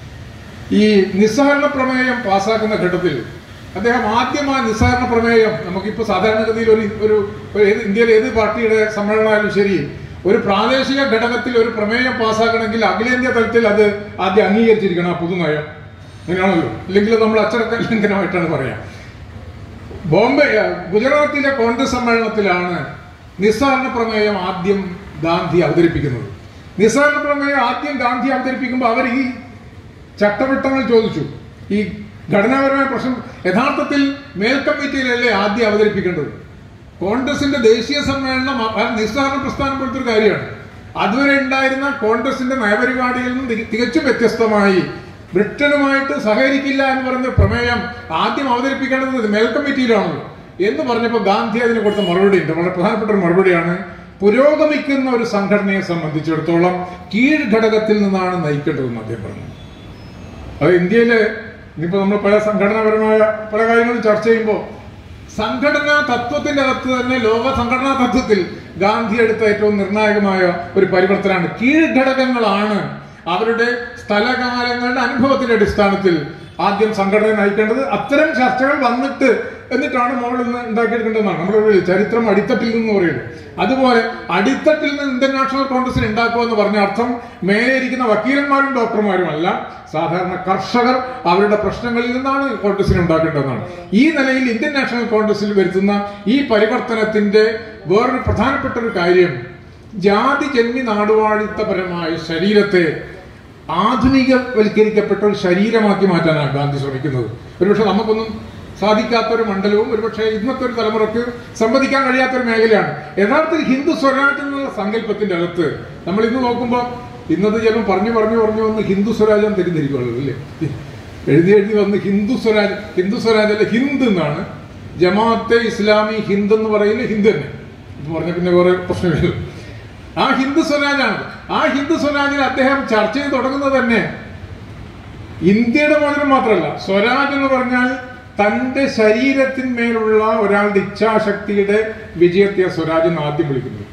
ഈ നിസ്സഹരണ പ്രമേയം പാസ്സാക്കുന്ന ഘട്ടത്തിൽ അദ്ദേഹം ആദ്യമായി നിസ്സഹരണ പ്രമേയം നമുക്കിപ്പോൾ സാധാരണഗതിയിൽ ഒരു ഒരു ഒരു ഏത് ഇന്ത്യയിലെ ഏത് പാർട്ടിയുടെ സമ്മേളനമായാലും ശരി ഒരു പ്രാദേശിക ഘടകത്തിൽ ഒരു പ്രമേയം പാസ്സാക്കണമെങ്കിൽ അഖിലേന്ത്യാ തലത്തിൽ അത് ആദ്യം അംഗീകരിച്ചിരിക്കണം ആ പുതുനയം അങ്ങനെയാണല്ലോ ഇല്ലെങ്കിൽ നമ്മൾ അച്ചടക്ക ലംഘനമായിട്ടാണ് പറയാം ബോംബെ ആ, ഗുജറാത്തിലെ കോൺഗ്രസ് സമ്മേളനത്തിലാണ് നിസ്സാരണ പ്രമേയം ആദ്യം ഗാന്ധി അവതരിപ്പിക്കുന്നത് നിസ്സാരണ പ്രമേയം ആദ്യം ഗാന്ധി അവതരിപ്പിക്കുമ്പോൾ അവർ ഈ ചട്ടവട്ടങ്ങൾ ചോദിച്ചു ഈ ഘടനാപരമായ പ്രശ്നം യഥാർത്ഥത്തിൽ മേൽക്കമ്മിറ്റിയിലല്ലേ ആദ്യം അവതരിപ്പിക്കേണ്ടത് കോൺഗ്രസിന്റെ ദേശീയ സമ്മേളനം അ- അത് നിസ്സാരണ പ്രസ്ഥാനം പോലത്തെ ഒരു കാര്യമാണ് അതുവരെ ഉണ്ടായിരുന്ന കോൺഗ്രസിന്റെ നയപരിപാടിയിൽ നിന്നും തി- തികച്ചും വ്യത്യസ്തമായി ബ്രിട്ടനുമായിട്ട് സഹകരിക്കില്ല എന്ന് പറയുന്ന പ്രമേയം ആദ്യം അവതരിപ്പിക്കേണ്ടത് മേൽക്കമ്മിറ്റിയിലാണല്ലോ എന്ന് പറഞ്ഞപ്പോൾ ഗാന്ധി അതിന് കൊടുത്ത മറുപടി ഉണ്ട് വളരെ പ്രധാനപ്പെട്ട ഒരു മറുപടിയാണ് പുരോഗമിക്കുന്ന ഒരു സംഘടനയെ സംബന്ധിച്ചിടത്തോളം കീഴ്ഘടകത്തിൽ നിന്നാണ് നയിക്കേണ്ടതെന്ന് അദ്ദേഹം പറഞ്ഞു അത് ഇന്ത്യയില് ഇനിയിപ്പോ നമ്മൾ പല സംഘടനാപരമായ പല കാര്യങ്ങളും ചർച്ച ചെയ്യുമ്പോൾ സംഘടനാ തത്വത്തിന്റെ അകത്ത് തന്നെ ലോക സംഘടനാ തത്വത്തിൽ ഗാന്ധി എടുത്ത ഏറ്റവും നിർണായകമായ ഒരു പരിവർത്തനമാണ് കീഴ്ഘടകങ്ങളാണ് അവരുടെ സ്ഥലകാലങ്ങളുടെ അനുഭവത്തിന്റെ അടിസ്ഥാനത്തിൽ ആദ്യം സംഘടന നയിക്കേണ്ടത് അത്തരം ചർച്ചകൾ വന്നിട്ട് എന്നിട്ടാണ് മോൾ ഇന്ന് ഉണ്ടാക്കിയെടുക്കേണ്ടതെന്നാണ് നമ്മുടെ ഒരു ചരിത്രം അടിത്തട്ടിൽ നിന്ന് പറയുന്നത് അതുപോലെ അടിത്തട്ടിൽ നിന്ന് ഇന്ത്യൻ നാഷണൽ കോൺഗ്രസിന് ഉണ്ടാക്കുക എന്ന് പറഞ്ഞ അർത്ഥം മേലെ ഇരിക്കുന്ന വക്കീലന്മാരും ഡോക്ടർമാരും അല്ല സാധാരണ കർഷകർ അവരുടെ പ്രശ്നങ്ങളിൽ നിന്നാണ് കോൺഗ്രസിന് ഉണ്ടാക്കേണ്ടതെന്നാണ് ഈ നിലയിൽ ഇന്ത്യൻ നാഷണൽ കോൺഗ്രസിൽ വരുത്തുന്ന ഈ പരിവർത്തനത്തിന്റെ വേറൊരു പ്രധാനപ്പെട്ട ഒരു കാര്യം ജാതി ജന്മി നാടുവാഴിത്തപരമായ ശരീരത്തെ ആധുനികവൽക്കരിക്കപ്പെട്ട ഒരു ശരീരമാക്കി മാറ്റാനാണ് ഗാന്ധി ശ്രമിക്കുന്നത് ഒരുപക്ഷെ നമുക്കൊന്നും സാധിക്കാത്ത ഒരു മണ്ഡലവും ഒരുപക്ഷെ ഇന്നത്തെ ഒരു തലമുറക്ക് സംവദിക്കാൻ കഴിയാത്ത ഒരു മേഖലയാണ് യഥാർത്ഥത്തിൽ ഹിന്ദു സ്വരാജ് എന്നുള്ള സങ്കല്പത്തിന്റെ അകത്ത് നമ്മൾ ഇന്ന് നോക്കുമ്പോൾ ഇന്നത് ചിലപ്പോൾ പറഞ്ഞു പറഞ്ഞു പറഞ്ഞു വന്ന് ഹിന്ദു സ്വരാജം തെറ്റിദ്ധരിക്കുള്ളൂ അല്ലേ എഴുതി എഴുതി വന്ന് ഹിന്ദു സ്വരാജ് ഹിന്ദു സ്വരാജ് അല്ല ഹിന്ദ് എന്നാണ് ജമാഅത്തെ ഇസ്ലാമി ഹിന്ദ് എന്ന് പറയുന്നത് ഹിന്ദ് തന്നെ ഇത് പറഞ്ഞ പിന്നെ വേറെ പ്രശ്നമില്ല ആ ഹിന്ദു സ്വരാജാണ് ആ ഹിന്ദു സ്വരാജിൽ അദ്ദേഹം ചർച്ച ചെയ്ത് തുടങ്ങുന്നത് തന്നെ ഇന്ത്യയുടെ മോചനം മാത്രമല്ല സ്വരാജ് എന്ന് പറഞ്ഞാൽ തന്റെ ശരീരത്തിന്മേലുള്ള ഒരാളുടെ ഇച്ഛാശക്തിയുടെ വിജയത്തെ സ്വരാജ് എന്ന് ആദ്യം വിളിക്കുന്നത്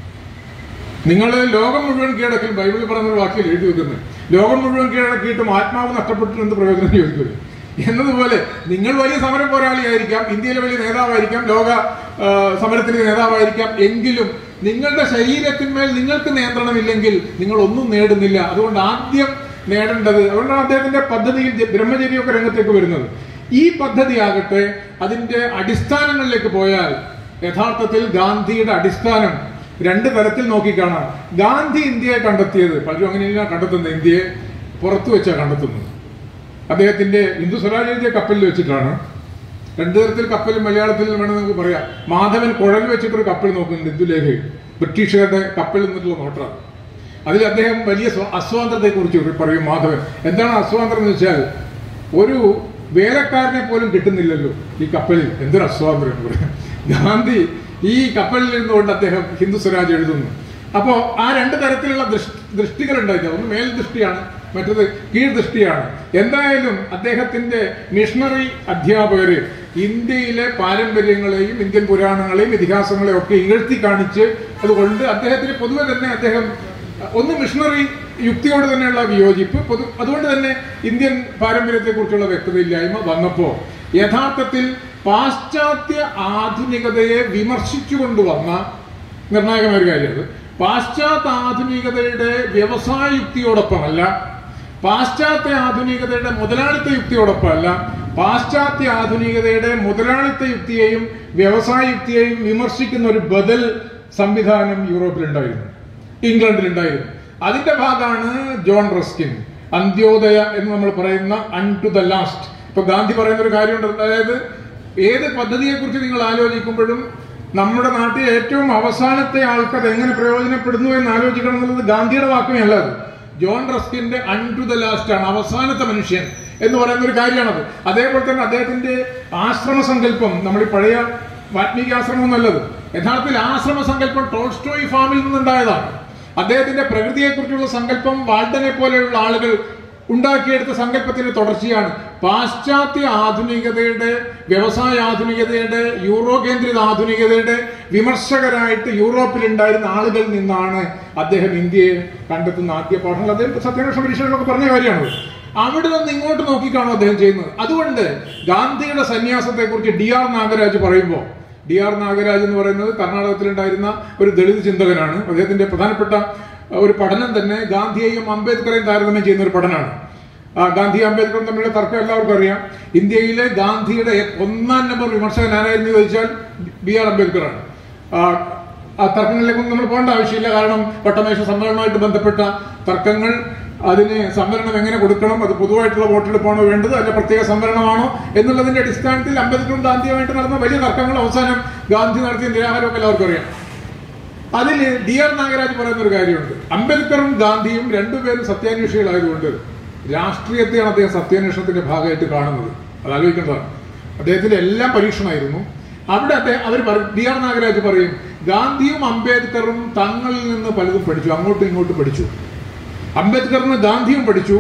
നിങ്ങൾ ലോകം മുഴുവൻ കീഴടക്കൽ ബൈബിളിൽ പറയുന്ന ഒരു വാക്കിൽ എഴുതി വെക്കുന്നത് ലോകം മുഴുവൻ കീഴടക്കിയിട്ടും ആത്മാവ് നഷ്ടപ്പെട്ടിട്ട് എന്ത് പ്രയോജനം ചോദിക്കുന്നത് എന്നതുപോലെ നിങ്ങൾ വലിയ സമരം പോരാളിയായിരിക്കാം ഇന്ത്യയിലെ വലിയ നേതാവായിരിക്കാം ലോക ആ, സമരത്തിലെ നേതാവായിരിക്കാം എങ്കിലും നിങ്ങളുടെ ശരീരത്തിന്മേൽ നിങ്ങൾക്ക് നിയന്ത്രണമില്ലെങ്കിൽ നിങ്ങൾ ഒന്നും നേടുന്നില്ല അതുകൊണ്ട് ആദ്യം നേടേണ്ടത് അതുകൊണ്ടാണ് അദ്ദേഹത്തിന്റെ പദ്ധതിയിൽ ജ- ബ്രഹ്മചര്യമൊക്കെ രംഗത്തേക്ക് വരുന്നത് ഈ പദ്ധതിയാകട്ടെ അതിന്റെ അടിസ്ഥാനങ്ങളിലേക്ക് പോയാൽ യഥാർത്ഥത്തിൽ ഗാന്ധിയുടെ അടിസ്ഥാനം രണ്ട് തലത്തിൽ നോക്കിക്കാണാം ഗാന്ധി ഇന്ത്യയെ കണ്ടെത്തിയത് പലരും അങ്ങനെയല്ല കണ്ടെത്തുന്നത് ഇന്ത്യയെ പുറത്തു വെച്ചാണ് കണ്ടെത്തുന്നത് അദ്ദേഹത്തിന്റെ ഹിന്ദു സ്വരാജ് എഴുതിയ കപ്പലിൽ വെച്ചിട്ടാണ് രണ്ടു തരത്തിൽ കപ്പൽ മലയാളത്തിൽ വേണമെന്ന് നമുക്ക് പറയാം മാധവൻ കുഴൽ വെച്ചിട്ടൊരു കപ്പൽ നോക്കുന്നുണ്ട് ഇന്ദുലേഖയിൽ ബ്രിട്ടീഷുകാരുടെ കപ്പലിൽ നിന്നിട്ടുള്ള നോട്ടാണ് അതിൽ അദ്ദേഹം വലിയ സ്വ- അസ്വാതന്ത്ര്യത്തെ കുറിച്ച് പറയും മാധവൻ എന്താണ് അസ്വാതന്ത്ര്യം എന്ന് വെച്ചാൽ ഒരു വേലക്കാരനെ പോലും കിട്ടുന്നില്ലല്ലോ ഈ കപ്പലിൽ എന്തൊരു അസ്വാതന്ത്ര്യം എന്ന് പറയാം ഗാന്ധി ഈ കപ്പലിൽ നിന്നുകൊണ്ട് അദ്ദേഹം ഹിന്ദു സ്വരാജ് എഴുതുന്നു അപ്പോ ആ രണ്ട് തരത്തിലുള്ള ദൃഷ്- ദൃഷ്ടികൾ ഉണ്ടായിരുന്നു ഒന്ന് മേൽ ദൃഷ്ടിയാണ് മറ്റത് കീഴ് ദൃഷ്ടിയാണ് എന്തായാലും അദ്ദേഹത്തിന്റെ മിഷണറി അധ്യാപകര് ഇന്ത്യയിലെ പാരമ്പര്യങ്ങളെയും ഇന്ത്യൻ പുരാണങ്ങളെയും ഇതിഹാസങ്ങളെയും ഒക്കെ ഇകഴ്ത്തി കാണിച്ച് അതുകൊണ്ട് അദ്ദേഹത്തിന് പൊതുവെ തന്നെ അദ്ദേഹം ഒന്ന് മിഷണറി യുക്തിയോട് തന്നെയുള്ള വിയോജിപ്പ് പൊതു അതുകൊണ്ട് തന്നെ ഇന്ത്യൻ പാരമ്പര്യത്തെക്കുറിച്ചുള്ള വ്യക്തതയില്ലായ്മ വന്നപ്പോ യഥാർത്ഥത്തിൽ പാശ്ചാത്യ ആധുനികതയെ വിമർശിച്ചുകൊണ്ടുവന്ന നിർണായകമായ ഒരു കാര്യം അത് പാശ്ചാത്യ ആധുനികതയുടെ വ്യവസായ യുക്തിയോടൊപ്പമല്ല പാശ്ചാത്യ ആധുനികതയുടെ മുതലാളിത്ത യുക്തിയോടൊപ്പമല്ല പാശ്ചാത്യ ആധുനികതയുടെ മുതലാളിത്ത യുക്തിയെയും വ്യവസായ യുക്തിയെയും വിമർശിക്കുന്ന ഒരു ബദൽ സംവിധാനം യൂറോപ്പിലുണ്ടായിരുന്നു ഇംഗ്ലണ്ടിലുണ്ടായിരുന്നു അതിന്റെ ഭാഗമാണ് ജോൺ റസ്കിൻ അന്ത്യോദയ എന്ന് നമ്മൾ പറയുന്ന അൺ ടു ദ ലാസ്റ്റ് ഇപ്പൊ ഗാന്ധി പറയുന്ന ഒരു കാര്യമുണ്ട് അതായത് ഏത് പദ്ധതിയെ കുറിച്ച് നിങ്ങൾ ആലോചിക്കുമ്പോഴും നമ്മുടെ നാട്ടിൽ ഏറ്റവും അവസാനത്തെ ആൾക്ക് അത് എങ്ങനെ പ്രയോജനപ്പെടുന്നു എന്ന് ആലോചിക്കണം എന്നുള്ളത് ഗാന്ധിയുടെ വാക്കുമേ അല്ല അത് ജോൺ റസ്കിന്റെ അൺ ടു ദ ലാസ്റ്റ് ആണ് അവസാനത്തെ മനുഷ്യൻ എന്ന് പറയുന്ന ഒരു കാര്യമാണത് അതേപോലെ തന്നെ അദ്ദേഹത്തിന്റെ ആശ്രമ സങ്കല്പം നമ്മൾ ഈ പഴയ വാൽമീകി ആശ്രമം നല്ലത് യഥാർത്ഥത്തിൽ ആശ്രമ സങ്കല്പം ടോൾസ്റ്റോയി ഫാമിൽ നിന്നുണ്ടായതാണ് അദ്ദേഹത്തിന്റെ പ്രകൃതിയെക്കുറിച്ചുള്ള സങ്കല്പം വാൾഡനെ പോലെയുള്ള ആളുകൾ ഉണ്ടാക്കിയെടുത്ത സങ്കല്പത്തിന്റെ തുടർച്ചയാണ് പാശ്ചാത്യ ആധുനികതയുടെ വ്യവസായ ആധുനികതയുടെ യൂറോ കേന്ദ്രിത ആധുനികതയുടെ വിമർശകരായിട്ട് യൂറോപ്പിലുണ്ടായിരുന്ന ആളുകളിൽ നിന്നാണ് അദ്ദേഹം ഇന്ത്യയെ കണ്ടെത്തുന്ന ആദ്യ പാഠങ്ങൾ അദ്ദേഹം സത്യാന്വേഷണ പരീക്ഷകളിലൊക്കെ പറഞ്ഞ കാര്യമാണ് അവിടെ നിന്ന് ഇങ്ങോട്ട് നോക്കിക്കാണോ അദ്ദേഹം ചെയ്യുന്നത് അതുകൊണ്ട് ഗാന്ധിയുടെ സന്യാസത്തെക്കുറിച്ച് ഡി ആർ നാഗരാജ് പറയുമ്പോൾ ഡി ആർ നാഗരാജ് എന്ന് പറയുന്നത് കർണാടകത്തിലുണ്ടായിരുന്ന ഒരു ദളിത് ചിന്തകനാണ് അദ്ദേഹത്തിന്റെ പ്രധാനപ്പെട്ട ഒരു പഠനം തന്നെ ഗാന്ധിയെയും അംബേദ്കറെയും താരതമ്യം ചെയ്യുന്ന ഒരു പഠനമാണ് ആ, ഗാന്ധി അംബേദ്കറും തമ്മിലുള്ള തർക്കം എല്ലാവർക്കും അറിയാം ഇന്ത്യയിലെ ഗാന്ധിയുടെ ഒന്നാം നമ്പർ വിമർശകൻ ആരായിരുന്നു ചോദിച്ചാൽ ബി ആർ അംബേദ്കറാണ് ആ, ആ തർക്കങ്ങളിലേക്കൊന്നും നമ്മൾ പോകേണ്ട ആവശ്യമില്ല കാരണം വട്ടമേശ സമ്മേളനവുമായിട്ട് ബന്ധപ്പെട്ട തർക്കങ്ങൾ അതിന് സംവരണം എങ്ങനെ കൊടുക്കണം അത് പൊതുവായിട്ടുള്ള വോട്ടെടുപ്പാണോ വേണ്ടത് അല്ല പ്രത്യേക സംവരണമാണോ എന്നുള്ളതിന്റെ അടിസ്ഥാനത്തിൽ അംബേദ്കറും ഗാന്ധിയുമായിട്ട് നടന്ന വലിയ തർക്കങ്ങൾ അവസാനം ഗാന്ധി നടത്തിയ നിരാഹാരമൊക്കെ എല്ലാവർക്കും അറിയാം അതിൽ ഡി ആർ നാഗരാജ് പറയുന്ന ഒരു കാര്യമുണ്ട് അംബേദ്കറും ഗാന്ധിയും രണ്ടുപേരും സത്യാന്വേഷികളായതുകൊണ്ട് രാഷ്ട്രീയത്തെയാണ് അദ്ദേഹം സത്യാന്വേഷണത്തിന്റെ ഭാഗമായിട്ട് കാണുന്നത് അത് ആലോചിക്കേണ്ടതാണ് അദ്ദേഹത്തിന്റെ എല്ലാം പരീക്ഷണമായിരുന്നു അവിടെ അദ്ദേഹം അവർ ഡി ആർ നാഗരാജ് പറയും ഗാന്ധിയും അംബേദ്കറും തങ്ങളിൽ നിന്ന് പലതും പഠിച്ചു അങ്ങോട്ടും ഇങ്ങോട്ടും പഠിച്ചു അംബേദ്കറിന് ഗാന്ധിയും പഠിച്ചു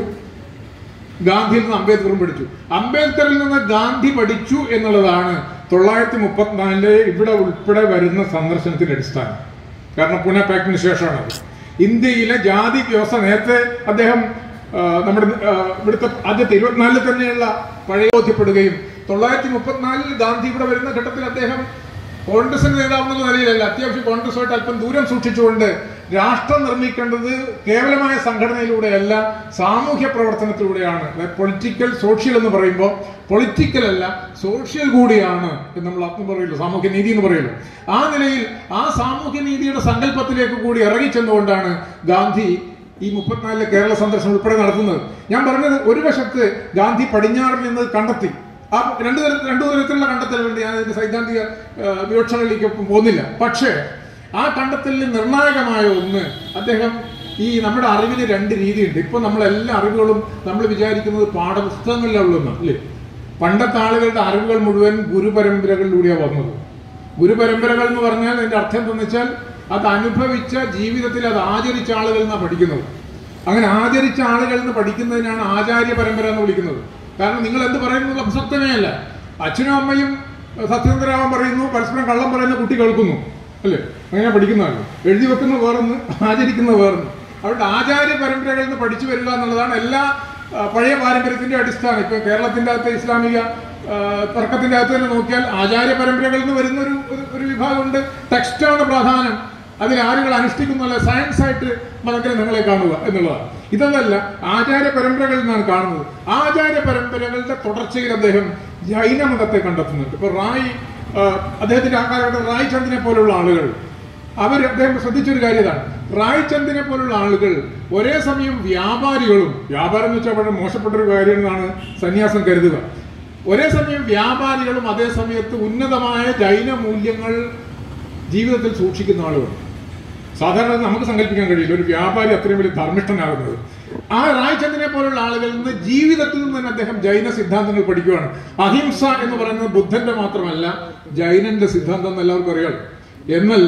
ഗാന്ധിയിൽ നിന്ന് അംബേദ്കറും പഠിച്ചു അംബേദ്കറിൽ നിന്ന് ഗാന്ധി പഠിച്ചു എന്നുള്ളതാണ് തൊള്ളായിരത്തി മുപ്പത്തിനാലില് ഇവിടെ ഉൾപ്പെടെ വരുന്ന സന്ദർശനത്തിന്റെ അടിസ്ഥാനം കാരണം പുനെ പാക്ടിന് ശേഷമാണ് അത് ഇന്ത്യയിലെ ജാതി വ്യവസ്ഥ നേരത്തെ അദ്ദേഹം ആ, നമ്മുടെ ആ, ഇവിടുത്തെ ആദ്യത്തെ ഇരുപത്തിനാലിൽ തന്നെയുള്ള പഴയ ബോധ്യപ്പെടുകയും തൊള്ളായിരത്തി മുപ്പത്തിനാലിൽ ഗാന്ധി ഇവിടെ വരുന്ന ഘട്ടത്തിൽ അദ്ദേഹം കോൺഗ്രസിന്റെ നേതാവെന്നുള്ള നിലയിലല്ല അത്യാവശ്യം കോൺഗ്രസുമായിട്ട് അല്പം ദൂരം സൂക്ഷിച്ചുകൊണ്ട് രാഷ്ട്രം നിർമ്മിക്കേണ്ടത് കേവലമായ സംഘടനയിലൂടെയല്ല സാമൂഹ്യ പ്രവർത്തനത്തിലൂടെയാണ് പൊളിറ്റിക്കൽ സോഷ്യൽ എന്ന് പറയുമ്പോൾ പൊളിറ്റിക്കൽ അല്ല സോഷ്യൽ കൂടിയാണ് എന്ന് നമ്മൾ അർത്ഥം പറയുള്ളൂ സാമൂഹ്യ നീതി എന്ന് പറയുള്ളൂ ആ നിലയിൽ ആ സാമൂഹ്യ നീതിയുടെ സങ്കല്പത്തിലേക്ക് കൂടി ഇറങ്ങിച്ചെന്നുകൊണ്ടാണ് ഗാന്ധി ഈ മുപ്പത്തിനാലിലെ കേരള സന്ദർശനം ഉൾപ്പെടെ നടത്തുന്നത് ഞാൻ പറഞ്ഞത് ഒരു വശത്ത് ഗാന്ധി പടിഞ്ഞാറിൽ നിന്ന് കണ്ടെത്തി ആ രണ്ടു തരം രണ്ടു തരത്തിലുള്ള കണ്ടെത്തലുണ്ട് ഞാൻ അതിന്റെ സൈദ്ധാന്തിക ആ, വിവക്ഷകളിലേക്ക് പോകുന്നില്ല പക്ഷേ ആ കണ്ടെത്തലിൽ നിർണായകമായ ഒന്ന് അദ്ദേഹം ഈ നമ്മുടെ അറിവിന് രണ്ട് രീതിയുണ്ട് ഇപ്പൊ നമ്മൾ എല്ലാ അറിവുകളും നമ്മൾ വിചാരിക്കുന്നത് പാഠപുസ്തകങ്ങളിലുള്ളതാണ് അല്ലേ പണ്ടത്തെ ആളുകളുടെ അറിവുകൾ മുഴുവൻ ഗുരുപരമ്പരകളിലൂടെയാണ് വന്നത് ഗുരുപരമ്പരകൾ എന്ന് പറഞ്ഞാൽ അതിന്റെ അർത്ഥം എന്താണെന്ന് വെച്ചാൽ അത് അനുഭവിച്ച ജീവിതത്തിൽ അത് ആചരിച്ച ആളുകളിൽ നിന്നാണ് പഠിക്കുന്നത് അങ്ങനെ ആചരിച്ച ആളുകളിൽ നിന്ന് പഠിക്കുന്നതിനാണ് ആചാര്യ പരമ്പര എന്ന് വിളിക്കുന്നത് കാരണം നിങ്ങൾ എന്ത് പറയുന്നത് അപ്സക്തമേ അല്ല അച്ഛനും അമ്മയും അഹ് സത്യസന്ധരാവാൻ പറയുന്നു പരസ്പരം കള്ളം പറയുന്ന കുട്ടി കേൾക്കുന്നു അല്ലേ അങ്ങനെ പഠിക്കുന്നതാണ് എഴുതി വെക്കുന്ന വേറൊന്ന് ആചരിക്കുന്ന വേറൊന്ന് അവരുടെ ആചാര്യ പരമ്പരകളിൽ നിന്ന് പഠിച്ചു വരിക എന്നുള്ളതാണ് എല്ലാ ആ, പഴയ പാരമ്പര്യത്തിന്റെ അടിസ്ഥാനം ഇപ്പൊ കേരളത്തിന്റെ അകത്തെ ഇസ്ലാമിക ആ, തർക്കത്തിന്റെ അകത്ത് തന്നെ നോക്കിയാൽ ആചാര്യ പരമ്പരകളിൽ നിന്ന് വരുന്ന ഒരു ഒരു- ഒരു വിഭാഗമുണ്ട് ടെക്സ്റ്റാണ് പ്രധാനം അതിൽ ആളുകൾ അനുഷ്ഠിക്കുന്നല്ല സയൻസ് ആയിട്ട് മതഗ്രന്ഥങ്ങളെ കാണുക എന്നുള്ളതാണ് ഇതല്ല ആചാര്യ പരമ്പരകളിൽ നിന്നാണ് കാണുന്നത് ആചാര്യ പരമ്പരകളുടെ തുടർച്ചയിൽ അദ്ദേഹം ജൈനമതത്തെ കണ്ടെത്തുന്നുണ്ട് ഇപ്പൊ റായ് ആ, അദ്ദേഹത്തിന്റെ ആ കാലഘട്ടം റായ് ചന്ദിനെ പോലുള്ള ആളുകൾ അവർ അദ്ദേഹം ശ്രദ്ധിച്ചൊരു കാര്യം ഇതാണ് റായ്ചന്ദിനെ പോലുള്ള ആളുകൾ ഒരേ സമയം വ്യാപാരികളും വ്യാപാരം എന്ന് വെച്ചാൽ വളരെ മോശപ്പെട്ട ഒരു കാര്യം എന്നാണ് സന്യാസം കരുതുക ഒരേ സമയം വ്യാപാരികളും അതേ സമയത്ത് ഉന്നതമായ ജൈന മൂല്യങ്ങൾ ജീവിതത്തിൽ സൂക്ഷിക്കുന്ന ആളുകളുണ്ട് സാധാരണ അത് നമുക്ക് സങ്കല്പിക്കാൻ കഴിയില്ല ഒരു വ്യാപാരി അത്രയും വലിയ ധർമ്മിഷ്ഠനാകുന്നത് ആ റായ്ചന്ദിനെ പോലുള്ള ആളുകളിൽ നിന്ന് ജീവിതത്തിൽ നിന്ന് തന്നെ അദ്ദേഹം ജൈന സിദ്ധാന്തങ്ങൾ പഠിക്കുകയാണ് അഹിംസ എന്ന് പറയുന്നത് ബുദ്ധന്റെ മാത്രമല്ല ജൈനന്റെ സിദ്ധാന്തം എന്ന് എല്ലാവർക്കും അറിയാം എന്നല്ല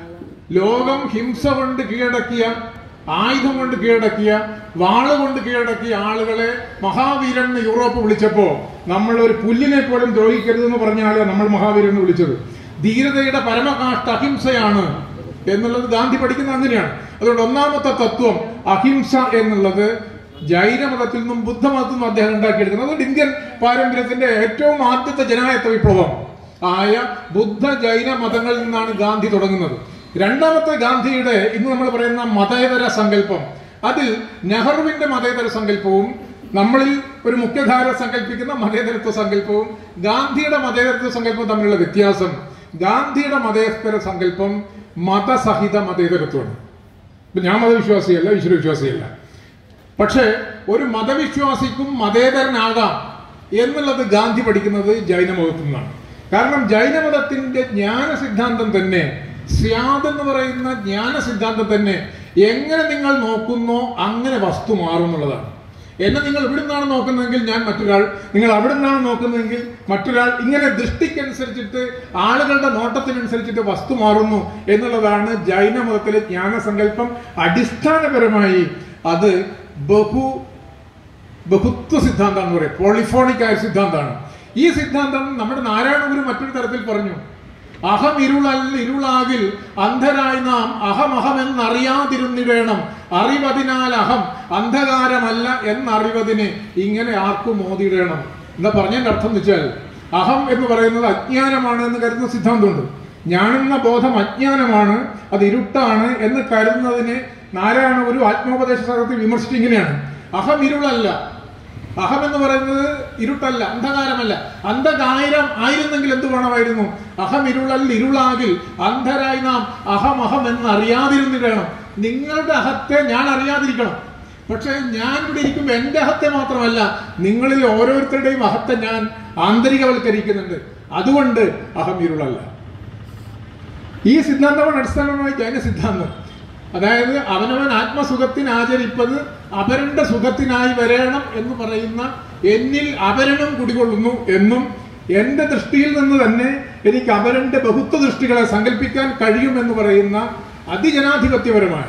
ലോകം ഹിംസ കൊണ്ട് കീഴടക്കിയ ആയുധം കൊണ്ട് കീഴടക്കിയ വാള് കൊണ്ട് കീഴടക്കിയ ആളുകളെ മഹാവീരൻ എന്ന് യൂറോപ്പ് വിളിച്ചപ്പോ നമ്മൾ ഒരു പുല്ലിനെ പോലും ദ്രോഹിക്കരുതെന്ന് പറഞ്ഞാലേ നമ്മൾ മഹാവീരൻ എന്ന് വിളിച്ചത് ധീരതയുടെ പരമകാഷ്ട അഹിംസയാണ് എന്നുള്ളത് ഗാന്ധി പഠിക്കുന്ന അങ്ങനെയാണ് അതുകൊണ്ട് ഒന്നാമത്തെ തത്വം അഹിംസ എന്നുള്ളത് ജൈനമതത്തിൽ നിന്നും ബുദ്ധമതത്തിൽ നിന്നും അദ്ദേഹം ഉണ്ടാക്കിയെടുക്കുന്നത് അതുകൊണ്ട് ഇന്ത്യൻ പാരമ്പര്യത്തിന്റെ ഏറ്റവും ആദ്യത്തെ ജനായത്ത വിപ്ലവം ആയ ബുദ്ധ ജൈന മതങ്ങളിൽ നിന്നാണ് ഗാന്ധി തുടങ്ങുന്നത് രണ്ടാമത്തെ ഗാന്ധിയുടെ ഇന്ന് നമ്മൾ പറയുന്ന മതേതര സങ്കല്പം അതിൽ നെഹ്റുവിന്റെ മതേതര സങ്കല്പവും നമ്മളിൽ ഒരു മുഖ്യധാര സങ്കല്പിക്കുന്ന മതേതരത്വ സങ്കല്പവും ഗാന്ധിയുടെ മതേതരത്വ സങ്കല്പവും തമ്മിലുള്ള വ്യത്യാസം ഗാന്ധിയുടെ മതേതര സങ്കല്പം മതസഹിത മതേതരത്വമാണ് ഇപ്പൊ ഞാൻ മതവിശ്വാസിയല്ല ഈശ്വരവിശ്വാസിയല്ല പക്ഷേ ഒരു മതവിശ്വാസിക്കും മതേതരനാകാം എന്നുള്ളത് ഗാന്ധി പഠിക്കുന്നത് ജൈനമതത്തിൽ നിന്നാണ് കാരണം ജൈനമതത്തിന്റെ ജ്ഞാന സിദ്ധാന്തം തന്നെ സ്യാദ് എന്ന് പറയുന്ന ജ്ഞാന സിദ്ധാന്തം തന്നെ എങ്ങനെ നിങ്ങൾ നോക്കുന്നോ അങ്ങനെ വസ്തു മാറും എന്നുള്ളതാണ് എന്നെ നിങ്ങൾ ഇവിടെ നിന്നാണ് നോക്കുന്നതെങ്കിൽ ഞാൻ മറ്റൊരാൾ നിങ്ങൾ അവിടെ നിന്നാണ് നോക്കുന്നതെങ്കിൽ മറ്റൊരാൾ ഇങ്ങനെ ദൃഷ്ടിക്കനുസരിച്ചിട്ട് ആളുകളുടെ നോട്ടത്തിനനുസരിച്ചിട്ട് വസ്തു മാറുന്നു എന്നുള്ളതാണ് ജൈന മതത്തിലെ ജ്ഞാനസങ്കല്പം അടിസ്ഥാനപരമായി അത് ബഹു ബഹുത്വ സിദ്ധാന്തം എന്ന് പറയും പോളിഫോണിക് ആയ സിദ്ധാന്തമാണ് ഈ സിദ്ധാന്തം നമ്മുടെ നാരായണ ഗുരു മറ്റൊരു തരത്തിൽ പറഞ്ഞു അഹം ഇരുളല്ല ഇരുളാകിൽ അന്ധരായി നാം അഹമഹം എന്നറിയാതിരുന്നിടേണം അറിവതിനാൽ അഹം അന്ധകാരമല്ല എന്നറിവതിന് ഇങ്ങനെ ആർക്കും മോതിയിടണം എന്താ പറഞ്ഞതിന്റെ അർത്ഥം എന്ന് വെച്ചാൽ അഹം എന്ന് പറയുന്നത് അജ്ഞാനമാണ് എന്ന് കരുതുന്ന സിദ്ധാന്തമുണ്ട് ഞാനെന്ന ബോധം അജ്ഞാനമാണ് അത് ഇരുട്ടാണ് എന്ന് കരുതുന്നതിനെ നാരായണ ഒരു ആത്മോപദേശ സാഗത്തിൽ വിമർശിച്ച് ഇങ്ങനെയാണ് അഹം ഇരുളല്ല അഹം എന്ന് പറയുന്നത് ഇരുട്ടല്ല അന്ധകാരമല്ല അന്ധകാരം ആയിരുന്നെങ്കിൽ എന്ത് വേണമായിരുന്നു അഹം ഇരുളല്ല ഇരുളാകിൽ അന്ധരായി നാം അഹം അഹം എന്ന് അറിയാതിരുന്നിടണം നിങ്ങളുടെ അഹത്തെ ഞാൻ അറിയാതിരിക്കണം പക്ഷെ ഞാൻ ഇവിടെ ഇരിക്കുമ്പോൾ എന്റെ അഹത്തെ മാത്രമല്ല നിങ്ങളിൽ ഓരോരുത്തരുടെയും അഹത്തെ ഞാൻ ആന്തരികവൽക്കരിക്കുന്നുണ്ട് അതുകൊണ്ട് അഹം ഇരുളല്ല ഈ സിദ്ധാന്തമാണ് അടിസ്ഥാനമായി ജൈന സിദ്ധാന്തം അതായത് അവനവൻ ആത്മസുഖത്തിന് ആചരിപ്പത് അപരന്റെ സുഖത്തിനായി വരേണം എന്ന് പറയുന്ന എന്നിൽ അപരനും കുടികൊള്ളുന്നു എന്നും എന്റെ ദൃഷ്ടിയിൽ നിന്ന് തന്നെ എനിക്ക് അപരന്റെ ബഹുത്വ ദൃഷ്ടികളെ സങ്കല്പിക്കാൻ കഴിയുമെന്ന് പറയുന്ന അതിജനാധിപത്യപരമായ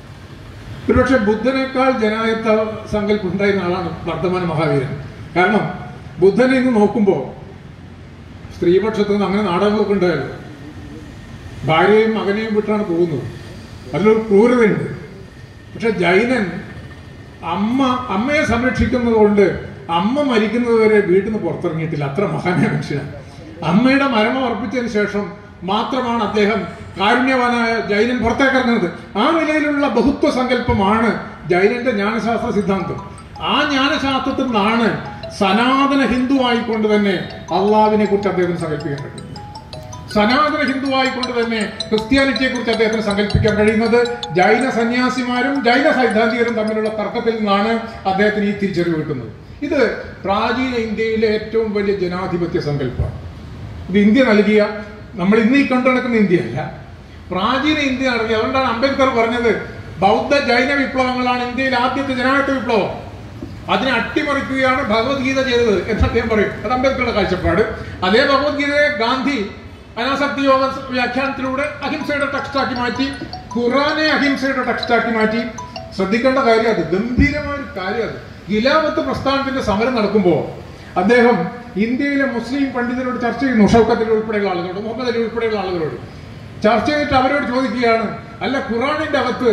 ഒരുപക്ഷെ ബുദ്ധനേക്കാൾ ജനായത്ത സങ്കല്പം ഉണ്ടായിരുന്ന ആളാണ് വർദ്ധമാന മഹാവീരൻ കാരണം ബുദ്ധനെ ഇന്ന് നോക്കുമ്പോൾ സ്ത്രീപക്ഷത്ത് നിന്ന് അങ്ങനെ നാടകങ്ങളൊക്കെ ഉണ്ടായല്ലോ ഭാര്യയും മകനെയും വിട്ടാണ് പോകുന്നത് അതിലൊരു ക്രൂരതയുണ്ട് പക്ഷെ ജൈനൻ അമ്മ അമ്മയെ സംരക്ഷിക്കുന്നത് കൊണ്ട് അമ്മ മരിക്കുന്നത് വരെ വീട്ടിൽ നിന്ന് പുറത്തിറങ്ങിയിട്ടില്ല അത്ര മഹാനായ മനുഷ്യനാണ് അമ്മയുടെ മരണം ഉറപ്പിച്ചതിന് ശേഷം മാത്രമാണ് അദ്ദേഹം കാരുണ്യവാനായ ജൈനൻ പുറത്തേക്കിറങ്ങുന്നത് ആ നിലയിലുള്ള ബഹുത്വ സങ്കല്പമാണ് ജൈനന്റെ ജ്ഞാനശാസ്ത്ര സിദ്ധാന്തം ആ ജ്ഞാനശാസ്ത്രത്തിൽ നിന്നാണ് സനാതന ഹിന്ദു ആയിക്കൊണ്ട് തന്നെ അള്ളാവിനെ കുറിച്ച് അദ്ദേഹത്തിന് സങ്കല്പിക്കാൻ കഴിയും സനാതന ഹിന്ദു ആയിക്കൊണ്ട് തന്നെ ക്രിസ്ത്യാനിറ്റിയെ കുറിച്ച് അദ്ദേഹത്തിന് സങ്കല്പിക്കാൻ കഴിയുന്നത് ജൈന സന്യാസിമാരും ജൈന സൈദ്ധാന്തികരും തമ്മിലുള്ള തർക്കത്തിൽ നിന്നാണ് അദ്ദേഹത്തിന് ഈ തിരിച്ചറിവ് കിട്ടുന്നത് ഇത് പ്രാചീന ഇന്ത്യയിലെ ഏറ്റവും വലിയ ജനാധിപത്യ സങ്കല്പമാണ് ഇത് ഇന്ത്യ നൽകിയ നമ്മൾ ഇന്ന് ഈ കണ്ടു നടക്കുന്ന ഇന്ത്യയല്ല പ്രാചീന ഇന്ത്യ നൽകിയ അതുകൊണ്ടാണ് അംബേദ്കർ പറഞ്ഞത് ബൗദ്ധ ജൈന വിപ്ലവങ്ങളാണ് ഇന്ത്യയിൽ ആദ്യത്തെ ജനാധിപത്യ വിപ്ലവം അതിനെ അട്ടിമറിക്കുകയാണ് ഭഗവത്ഗീത ചെയ്തത് എന്ന് അദ്ദേഹം പറയും അത് അംബേദ്കറുടെ കാഴ്ചപ്പാട് അതേ ഭഗവത്ഗീതയെ ഗാന്ധി അനാസക്തി യോഗ വ്യാഖ്യാനത്തിലൂടെ അഹിംസയുടെ ടെക്സ്റ്റാക്കി മാറ്റി ഖുറാനെ അഹിംസയുടെ ടെക്സ്റ്റാക്കി മാറ്റി ശ്രദ്ധിക്കേണ്ട കാര്യം അത് ഗംഭീരമായ ഒരു കാര്യം അത് ഗിലാമത്ത് പ്രസ്ഥാനത്തിന്റെ സമരം നടക്കുമ്പോൾ അദ്ദേഹം ഇന്ത്യയിലെ മുസ്ലിം പണ്ഡിതരോട് ചർച്ച ചെയ്യുന്നു ഷൗക്കത്ത് അലി ഉൾപ്പെടെയുള്ള ആളുകളോട് മുഹമ്മദ് അലി ഉൾപ്പെടെയുള്ള ആളുകളോട് ചർച്ച ചെയ്തിട്ട് അവരോട് ചോദിക്കുകയാണ് അല്ല ഖുറാനിന്റെ അകത്ത്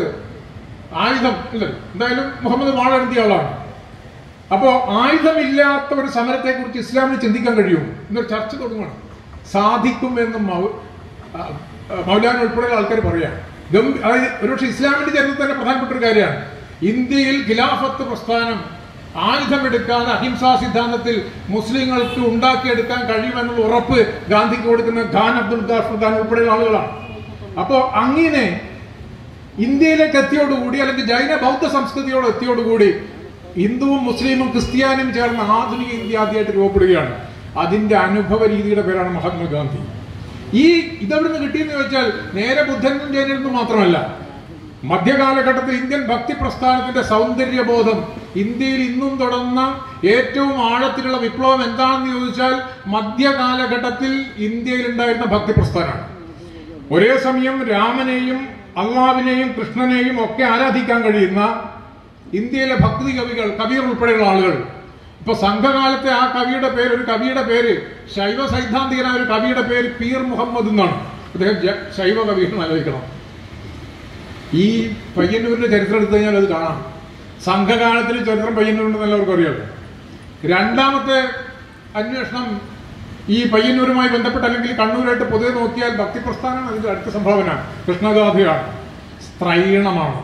ആയുധം ഇല്ല എന്തായാലും മുഹമ്മദ് വാളെഴുതിയ ആളാണ് അപ്പോ ആയുധമില്ലാത്ത ഒരു സമരത്തെ കുറിച്ച് ഇസ്ലാമിന് ചിന്തിക്കാൻ കഴിയും എന്നൊരു ചർച്ച തുടങ്ങണം സാധിക്കും എന്ന് മൗ- ആ, ആ, മൗലാന ഉൾപ്പെടെയുള്ള ആൾക്കാർ പറയാം ഗംഭീ- അതായത് ഒരുപക്ഷെ ഇസ്ലാമിന്റെ ചരിത്രത്തിൽ തന്നെ പ്രധാനപ്പെട്ട ഒരു കാര്യമാണ് ഇന്ത്യയിൽ ഖിലാഫത്ത് പ്രസ്ഥാനം ആയുധമെടുക്കാതെ അഹിംസാ സിദ്ധാന്തത്തിൽ മുസ്ലിങ്ങൾക്ക് ഉണ്ടാക്കിയെടുക്കാൻ കഴിയുമെന്നുള്ള ഉറപ്പ് ഗാന്ധിക്ക് കൊടുക്കുന്ന ഖാൻ അബ്ദുൽ ഗാഫർ ഖാൻ ഉൾപ്പെടെയുള്ള ആളുകളാണ് അപ്പോ അങ്ങനെ ഇന്ത്യയിലേക്ക് എത്തിയോടുകൂടി അല്ലെങ്കിൽ ജൈന ബൗദ്ധ സംസ്കൃതിയോട് എത്തിയോടുകൂടി ഹിന്ദുവും മുസ്ലിമും ക്രിസ്ത്യാനിയും ചേർന്ന ആധുനിക ഇന്ത്യ ആദ്യമായിട്ട് രൂപപ്പെടുകയാണ് അതിന്റെ അനുഭവ രീതിയുടെ പേരാണ് മഹാത്മാഗാന്ധി ഈ ഇതെവിടുന്ന് കിട്ടിയെന്ന് ചോദിച്ചാൽ നേരെ ബുദ്ധനും ജൈനനും നിന്നും മാത്രമല്ല മധ്യകാലഘട്ടത്തിൽ ഇന്ത്യൻ ഭക്തി പ്രസ്ഥാനത്തിന്റെ സൗന്ദര്യബോധം ഇന്ത്യയിൽ ഇന്നും തുടർന്ന ഏറ്റവും ആഴത്തിലുള്ള വിപ്ലവം എന്താണെന്ന് ചോദിച്ചാൽ മധ്യകാലഘട്ടത്തിൽ ഇന്ത്യയിൽ ഉണ്ടായിരുന്ന ഭക്തി പ്രസ്ഥാനമാണ് ഒരേ സമയം രാമനെയും അള്ളാവിനെയും കൃഷ്ണനെയും ഒക്കെ ആരാധിക്കാൻ കഴിയുന്ന ഇന്ത്യയിലെ ഭക്തി കവികൾ കവിയർ ഉൾപ്പെടെയുള്ള ആളുകൾ ഇപ്പൊ സംഘകാലത്തെ ആ കവിയുടെ പേര് ഒരു കവിയുടെ പേര് ശൈവ സൈദ്ധാന്തികനായ ഒരു കവിയുടെ പേര് പീർ മുഹമ്മദ് എന്നാണ് അദ്ദേഹം ജ- ശൈവ കവിയെന്ന് ആലോചിക്കണം ഈ പയ്യന്നൂരിന്റെ ചരിത്രം എടുത്തു കഴിഞ്ഞാൽ അത് കാണാം സംഘകാലത്തിൽ ചരിത്രം പയ്യന്നൂരുണ്ടെന്ന് എല്ലാവർക്കും അറിയാമല്ലോ രണ്ടാമത്തെ അന്വേഷണം ഈ പയ്യന്നൂരുമായി ബന്ധപ്പെട്ട് അല്ലെങ്കിൽ കണ്ണൂരായിട്ട് പൊതുവെ നോക്കിയാൽ ഭക്തി പ്രസ്ഥാനമാണ് അതിന്റെ അടുത്ത സംഭാവന കൃഷ്ണഗാഥയാണ് സ്ത്രൈണമാണ്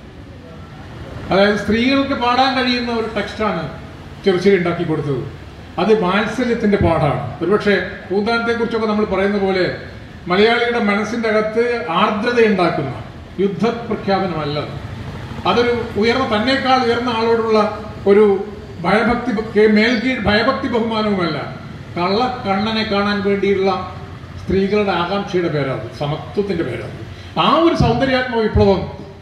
അതായത് സ്ത്രീകൾക്ക് പാടാൻ കഴിയുന്ന ഒരു ടെക്സ്റ്റാണ് ചെറുശ്ശേരി ഉണ്ടാക്കി കൊടുത്തത് അത് വാത്സല്യത്തിന്റെ പാഠാണ് ഒരുപക്ഷെ പൂന്താനത്തെ കുറിച്ചൊക്കെ നമ്മൾ പറയുന്ന പോലെ മലയാളിയുടെ മനസ്സിന്റെ അകത്ത് ആർദ്രത ഉണ്ടാക്കുന്ന യുദ്ധ പ്രഖ്യാപനമല്ല അത്. അതൊരു ഉയർന്ന തന്നേക്കാൾ ഉയർന്ന ആളോടുള്ള ഒരു ഭയഭക്തി കെ- മേൽകീഴ് ഭയഭക്തി ബഹുമാനവുമല്ല കള്ള കണ്ണനെ കാണാൻ വേണ്ടിയുള്ള സ്ത്രീകളുടെ ആകാംക്ഷയുടെ പേരാണ് സമത്വത്തിന്റെ പേരാണ് ആ ഒരു സൗന്ദര്യാത്മക വിപ്ലവം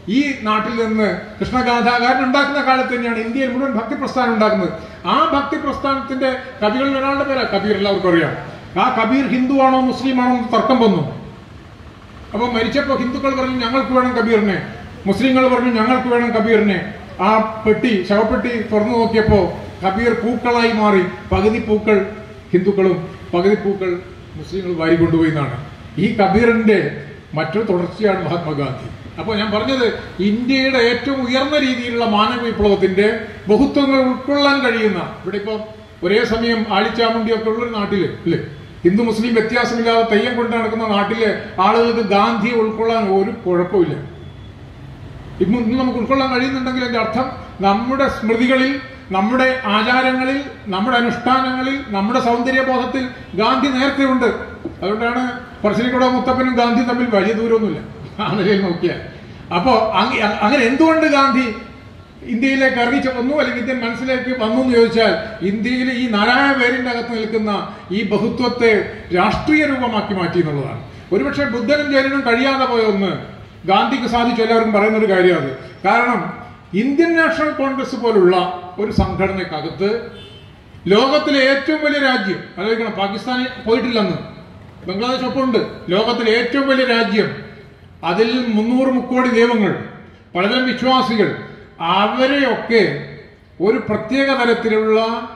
ഈ നാട്ടിൽ നിന്ന് കൃഷ്ണഗാഥാകാരൻ ഉണ്ടാക്കുന്ന കാലത്ത് തന്നെയാണ് ഇന്ത്യയിൽ മുഴുവൻ ഭക്തി പ്രസ്ഥാനം ഉണ്ടാക്കുന്നത് ആ ഭക്തി പ്രസ്ഥാനത്തിന്റെ കവികളിൽ ഒരാളുടെ പേരാ കബീർ എല്ലാവർക്കും അറിയാം ആ കബീർ ഹിന്ദുവാണോ മുസ്ലിമാണോ എന്ന് തർക്കം വന്നു അപ്പൊ മരിച്ചപ്പോ ഹിന്ദുക്കൾ പറഞ്ഞു ഞങ്ങൾക്ക് വേണം കബീറിനെ മുസ്ലിങ്ങൾ പറഞ്ഞു ഞങ്ങൾക്ക് വേണം കബീറിനെ ആ പെട്ടി ശവപ്പെട്ടി തുറന്നു നോക്കിയപ്പോ കബീർ പൂക്കളായി മാറി പകുതി പൂക്കൾ ഹിന്ദുക്കളും പകുതി പൂക്കൾ മുസ്ലിങ്ങൾ വാരി കൊണ്ടുപോയി എന്നാണ് ഈ കബീറിന്റെ മറ്റൊരു തുടർച്ചയാണ് മഹാത്മാഗാന്ധി അപ്പോൾ ഞാൻ പറഞ്ഞത് ഇന്ത്യയുടെ ഏറ്റവും ഉയർന്ന രീതിയിലുള്ള മാനവ വിപ്ലവത്തിന്റെ ബഹുത്വങ്ങൾ ഉൾക്കൊള്ളാൻ കഴിയുന്ന ഇവിടെ ഇപ്പം ഒരേ സമയം ആളിച്ചാമുണ്ടിയൊക്കെ ഉള്ളൊരു നാട്ടില് അല്ലേ ഹിന്ദു മുസ്ലിം വ്യത്യാസമില്ലാതെ തെയ്യം കൊണ്ട് നടക്കുന്ന നാട്ടിലെ ആളുകൾക്ക് ഗാന്ധിയെ ഉൾക്കൊള്ളാൻ ഒരു കുഴപ്പമില്ല ഇന്ന് ഇന്ന് നമുക്ക് ഉൾക്കൊള്ളാൻ കഴിയുന്നുണ്ടെങ്കിൽ അതിന്റെ അർത്ഥം നമ്മുടെ സ്മൃതികളിൽ നമ്മുടെ ആചാരങ്ങളിൽ നമ്മുടെ അനുഷ്ഠാനങ്ങളിൽ നമ്മുടെ സൗന്ദര്യബോധത്തിൽ ഗാന്ധി നേരത്തെ ഉണ്ട് അതുകൊണ്ടാണ് പറശ്ശിനിക്കുട മുത്തപ്പനും ഗാന്ധി തമ്മിൽ വലിയ ദൂരമൊന്നുമില്ല ആ നിലയിൽ നോക്കിയാൽ അപ്പോ അങ്ങ- അങ്ങനെ എന്തുകൊണ്ട് ഗാന്ധി ഇന്ത്യയിലേക്ക് ഇറങ്ങിച്ച് വന്നു അല്ലെങ്കിൽ ഇന്ത്യൻ മനസ്സിലേക്ക് വന്നു എന്ന് ചോദിച്ചാൽ ഇന്ത്യയിൽ ഈ നാരായ പേരിന്റെ അകത്ത് നിൽക്കുന്ന ഈ ബഹുത്വത്തെ രാഷ്ട്രീയ രൂപമാക്കി മാറ്റി എന്നുള്ളതാണ് ഒരുപക്ഷെ ബുദ്ധനും ജൈനനും കഴിയാതെ പോയ ഒന്ന് ഗാന്ധിക്ക് സാധിച്ചു എല്ലാവർക്കും പറയുന്ന ഒരു കാര്യമാണ് കാരണം ഇന്ത്യൻ നാഷണൽ കോൺഗ്രസ് പോലുള്ള ഒരു സംഘടനക്കകത്ത് ലോകത്തിലെ ഏറ്റവും വലിയ രാജ്യം ആലോചിക്കണം പാകിസ്ഥാനിൽ പോയിട്ടില്ലെന്ന് ബംഗ്ലാദേശ് ഒപ്പമുണ്ട് ലോകത്തിലെ ഏറ്റവും വലിയ രാജ്യം അതിൽ മുന്നൂറ് മുക്കോടി ദൈവങ്ങൾ പലതരം വിശ്വാസികൾ അവരെയൊക്കെ ഒരു പ്രത്യേക തരത്തിലുള്ള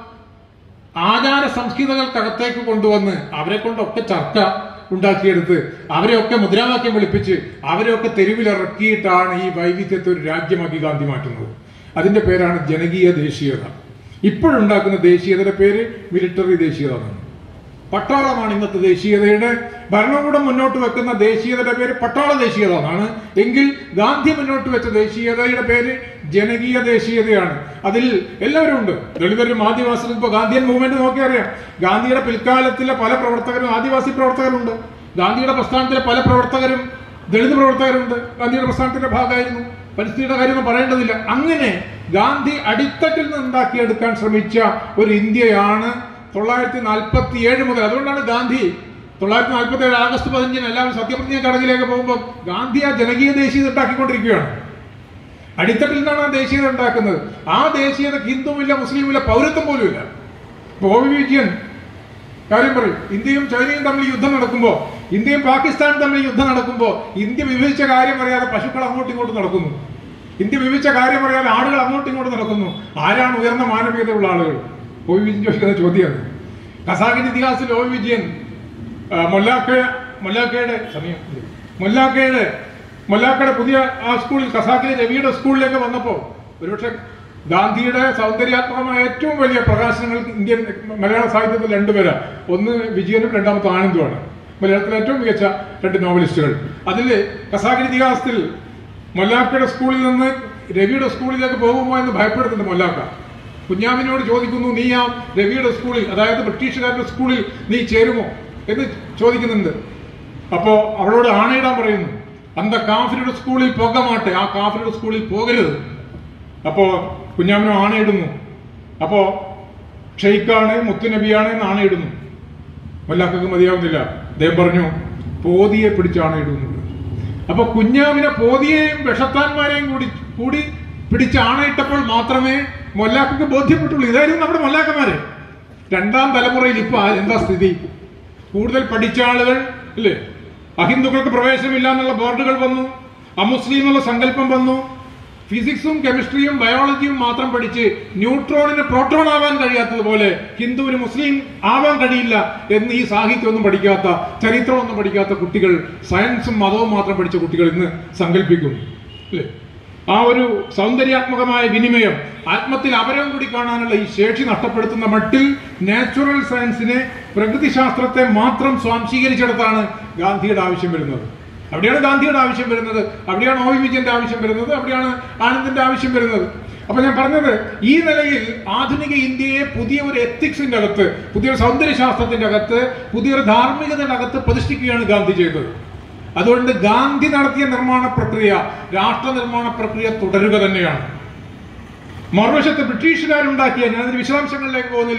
ആചാര സംസ്കൃതകൾക്കകത്തേക്ക് കൊണ്ടുവന്ന് അവരെ കൊണ്ടൊക്കെ ചർച്ച ഉണ്ടാക്കിയെടുത്ത് അവരെയൊക്കെ മുദ്രാവാക്യം വിളിപ്പിച്ച് അവരെയൊക്കെ തെരുവിലിറക്കിയിട്ടാണ് ഈ വൈവിധ്യത്തെ ഒരു രാജ്യമാക്കി ഗാന്ധി മാറ്റുന്നത് അതിന്റെ പേരാണ് ജനകീയ ദേശീയത ഇപ്പോഴുണ്ടാക്കുന്ന ദേശീയതയുടെ പേര് മിലിറ്ററി ദേശീയത എന്നാണ് പട്ടാളമാണ് ഇന്നത്തെ ദേശീയതയുടെ ഭരണകൂടം മുന്നോട്ട് വെക്കുന്ന ദേശീയതയുടെ പേര് പട്ടാള ദേശീയത എന്നാണ് എങ്കിൽ ഗാന്ധി മുന്നോട്ട് വെച്ച ദേശീയതയുടെ പേര് ജനകീയ ദേശീയതയാണ് അതിൽ എല്ലാവരും ഉണ്ട് ദളിതരും ആദിവാസികളും ഇപ്പൊ ഗാന്ധിയൻ മൂവ്മെന്റ് നോക്കി അറിയാം ഗാന്ധിയുടെ പിൽക്കാലത്തിലെ പല പ്രവർത്തകരും ആദിവാസി പ്രവർത്തകരുണ്ട് ഗാന്ധിയുടെ പ്രസ്ഥാനത്തിലെ പല പ്രവർത്തകരും ദളിത് പ്രവർത്തകരുണ്ട് ഗാന്ധിയുടെ പ്രസ്ഥാനത്തിന്റെ ഭാഗമായിരുന്നു പരിസ്ഥിതിയുടെ കാര്യമൊന്നും പറയേണ്ടതില്ല അങ്ങനെ ഗാന്ധി അടിത്തട്ടിൽ നിന്ന് ഉണ്ടാക്കിയെടുക്കാൻ ശ്രമിച്ച ഒരു ഇന്ത്യയാണ് തൊള്ളായിരത്തി നാൽപ്പത്തി ഏഴ് മുതൽ അതുകൊണ്ടാണ് ഗാന്ധി തൊള്ളായിരത്തി നാൽപ്പത്തി ഏഴ് ആഗസ്റ്റ് പതിനഞ്ചിന് എല്ലാവരും സത്യപ്രതിജ്ഞ ചടങ്ങിലേക്ക് പോകുമ്പോൾ ഗാന്ധി ആ ജനകീയ ദേശീയത ഉണ്ടാക്കിക്കൊണ്ടിരിക്കുകയാണ് അടിത്തട്ടിൽ നിന്നാണ് ആ ദേശീയത ഉണ്ടാക്കുന്നത് ആ ദേശീയത ഹിന്ദുവില്ല മുസ്ലിമില്ല പൗരത്വം പോലും ഇല്ല ഇപ്പൊ ഒ വി വിജയൻ കാര്യം പറയും ഇന്ത്യയും ചൈനയും തമ്മിൽ യുദ്ധം നടക്കുമ്പോൾ ഇന്ത്യയും പാകിസ്ഥാനും തമ്മിൽ യുദ്ധം നടക്കുമ്പോൾ ഇന്ത്യ വിഭജിച്ച കാര്യം അറിയാതെ പശുക്കൾ അങ്ങോട്ടും ഇങ്ങോട്ടും നടക്കുന്നു ഇന്ത്യ വിഭജിച്ച കാര്യം അറിയാതെ ആളുകൾ അങ്ങോട്ടും ഇങ്ങോട്ടും നടക്കുന്നു ആരാണ് ഉയർന്ന മാനവികതയുള്ള ആളുകൾ ഒ വി വിജയൻ ചോദിക്കുന്ന ചോദ്യമാണ് ഖസാഖിൻ ഇതിഹാസത്തിൽ ഒ വി വിജയൻ ആ, മൊല്ലാക്ക മൊല്ലാക്കയുടെ സമയം മൊല്ലാക്കയുടെ മൊല്ലാക്കയുടെ പുതിയ ആ സ്കൂളിൽ ഖസാക്കിലെ രവിയുടെ സ്കൂളിലേക്ക് വന്നപ്പോൾ ഒരുപക്ഷെ ഗാന്ധിയുടെ സൗന്ദര്യാത്മകമായ ഏറ്റവും വലിയ പ്രകാശനങ്ങൾ ഇന്ത്യൻ മലയാള സാഹിത്യത്തിൽ രണ്ടുപേരാ ഒന്ന് വിജയനും രണ്ടാമത്തെ ആനന്ദുമാണ് മലയാളത്തിലെ ഏറ്റവും മികച്ച രണ്ട് നോവലിസ്റ്റുകൾ അതിൽ ഖസാക്കിൻ ഇതിഹാസത്തിൽ മൊല്ലാക്കയുടെ സ്കൂളിൽ നിന്ന് രവിയുടെ സ്കൂളിലേക്ക് പോകുമോ എന്ന് ഭയപ്പെടുന്നുണ്ട് മൊല്ലാക്ക കുഞ്ഞാമിനോട് ചോദിക്കുന്നു നീ ആ രവിയുടെ സ്കൂളിൽ അതായത് ബ്രിട്ടീഷുകാരുടെ സ്കൂളിൽ നീ ചേരുമോ എന്ന് ചോദിക്കുന്നുണ്ട് അപ്പോ അവളോട് ആണയിടാൻ പറയുന്നു അന്ത കാഫിരുടെ സ്കൂളിൽ പോകമാട്ടെ ആ കാഫിരുടെ സ്കൂളിൽ പോകരുത് അപ്പോ കുഞ്ഞാമിനോ ആണയിടുന്നു അപ്പോ ഷെയ്ഖാണ് മുത്തുനബിയാണ് എന്ന് ആണയിടുന്നു വല്ലാക്കൊക്കെ മതിയാവുന്നില്ല അദ്ദേഹം പറഞ്ഞു പോതിയെ പിടിച്ച് ആണയിടുന്നു അപ്പൊ കുഞ്ഞാമിനെ പോതിയെയും വിഷത്താന്മാരെയും കൂടി കൂടി പിടിച്ച് ആണയിട്ടപ്പോൾ മാത്രമേ മൊല്ലാക്കക്ക് ബോധ്യപ്പെട്ടുള്ളൂ ഇതായിരുന്നു നമ്മുടെ മൊല്ലാക്കന്മാര് രണ്ടാം തലമുറയിൽ ഇപ്പൊ ആ- എന്താ സ്ഥിതി കൂടുതൽ പഠിച്ച ആളുകൾ അല്ലേ അഹിന്ദുക്കൾക്ക് പ്രവേശനമില്ല എന്നുള്ള ബോർഡുകൾ വന്നു അമുസ്ലിം എന്നുള്ള സങ്കല്പം വന്നു ഫിസിക്സും കെമിസ്ട്രിയും ബയോളജിയും മാത്രം പഠിച്ച് ന്യൂട്രോണിന് പ്രോട്ടോൺ ആവാൻ കഴിയാത്തതുപോലെ ഹിന്ദുവിന് മുസ്ലിം ആവാൻ കഴിയില്ല എന്ന് ഈ സാഹിത്യമൊന്നും പഠിക്കാത്ത ചരിത്രമൊന്നും പഠിക്കാത്ത കുട്ടികൾ സയൻസും മതവും മാത്രം പഠിച്ച കുട്ടികൾ ഇന്ന് സങ്കല്പിക്കുന്നു അല്ലേ ആ ഒരു സൗന്ദര്യാത്മകമായ വിനിമയം ആത്മത്തിൽ അപരം കൂടി കാണാനുള്ള ഈ ശേഷി നഷ്ടപ്പെടുത്തുന്ന മട്ടിൽ നാച്ചുറൽ സയൻസിനെ പ്രകൃതിശാസ്ത്രത്തെ മാത്രം സ്വാംശീകരിച്ചിടത്താണ് ഗാന്ധിയുടെ ആവശ്യം വരുന്നത് അവിടെയാണ് ഗാന്ധിയുടെ ആവശ്യം വരുന്നത് അവിടെയാണ് ഒ വി വിജയന്റെ ആവശ്യം വരുന്നത് അവിടെയാണ് ആനന്ദിന്റെ ആവശ്യം വരുന്നത് അപ്പൊ ഞാൻ പറഞ്ഞത് ഈ നിലയിൽ ആധുനിക ഇന്ത്യയെ പുതിയ ഒരു എത്തിക്സിന്റെ അകത്ത് പുതിയൊരു സൗന്ദര്യശാസ്ത്രത്തിന്റെ അകത്ത് പുതിയൊരു ധാർമ്മികതയുടെ അകത്ത് പ്രതിഷ്ഠിക്കുകയാണ് ഗാന്ധി ചെയ്തത് അതുകൊണ്ട് ഗാന്ധി നടത്തിയ നിർമ്മാണ പ്രക്രിയ രാഷ്ട്ര നിർമ്മാണ പ്രക്രിയ തുടരുക തന്നെയാണ് മറുവശത്ത് ബ്രിട്ടീഷുകാരുണ്ടാക്കിയ ഞാനതിന് വിശദാംശങ്ങളിലേക്ക് പോകുന്നില്ല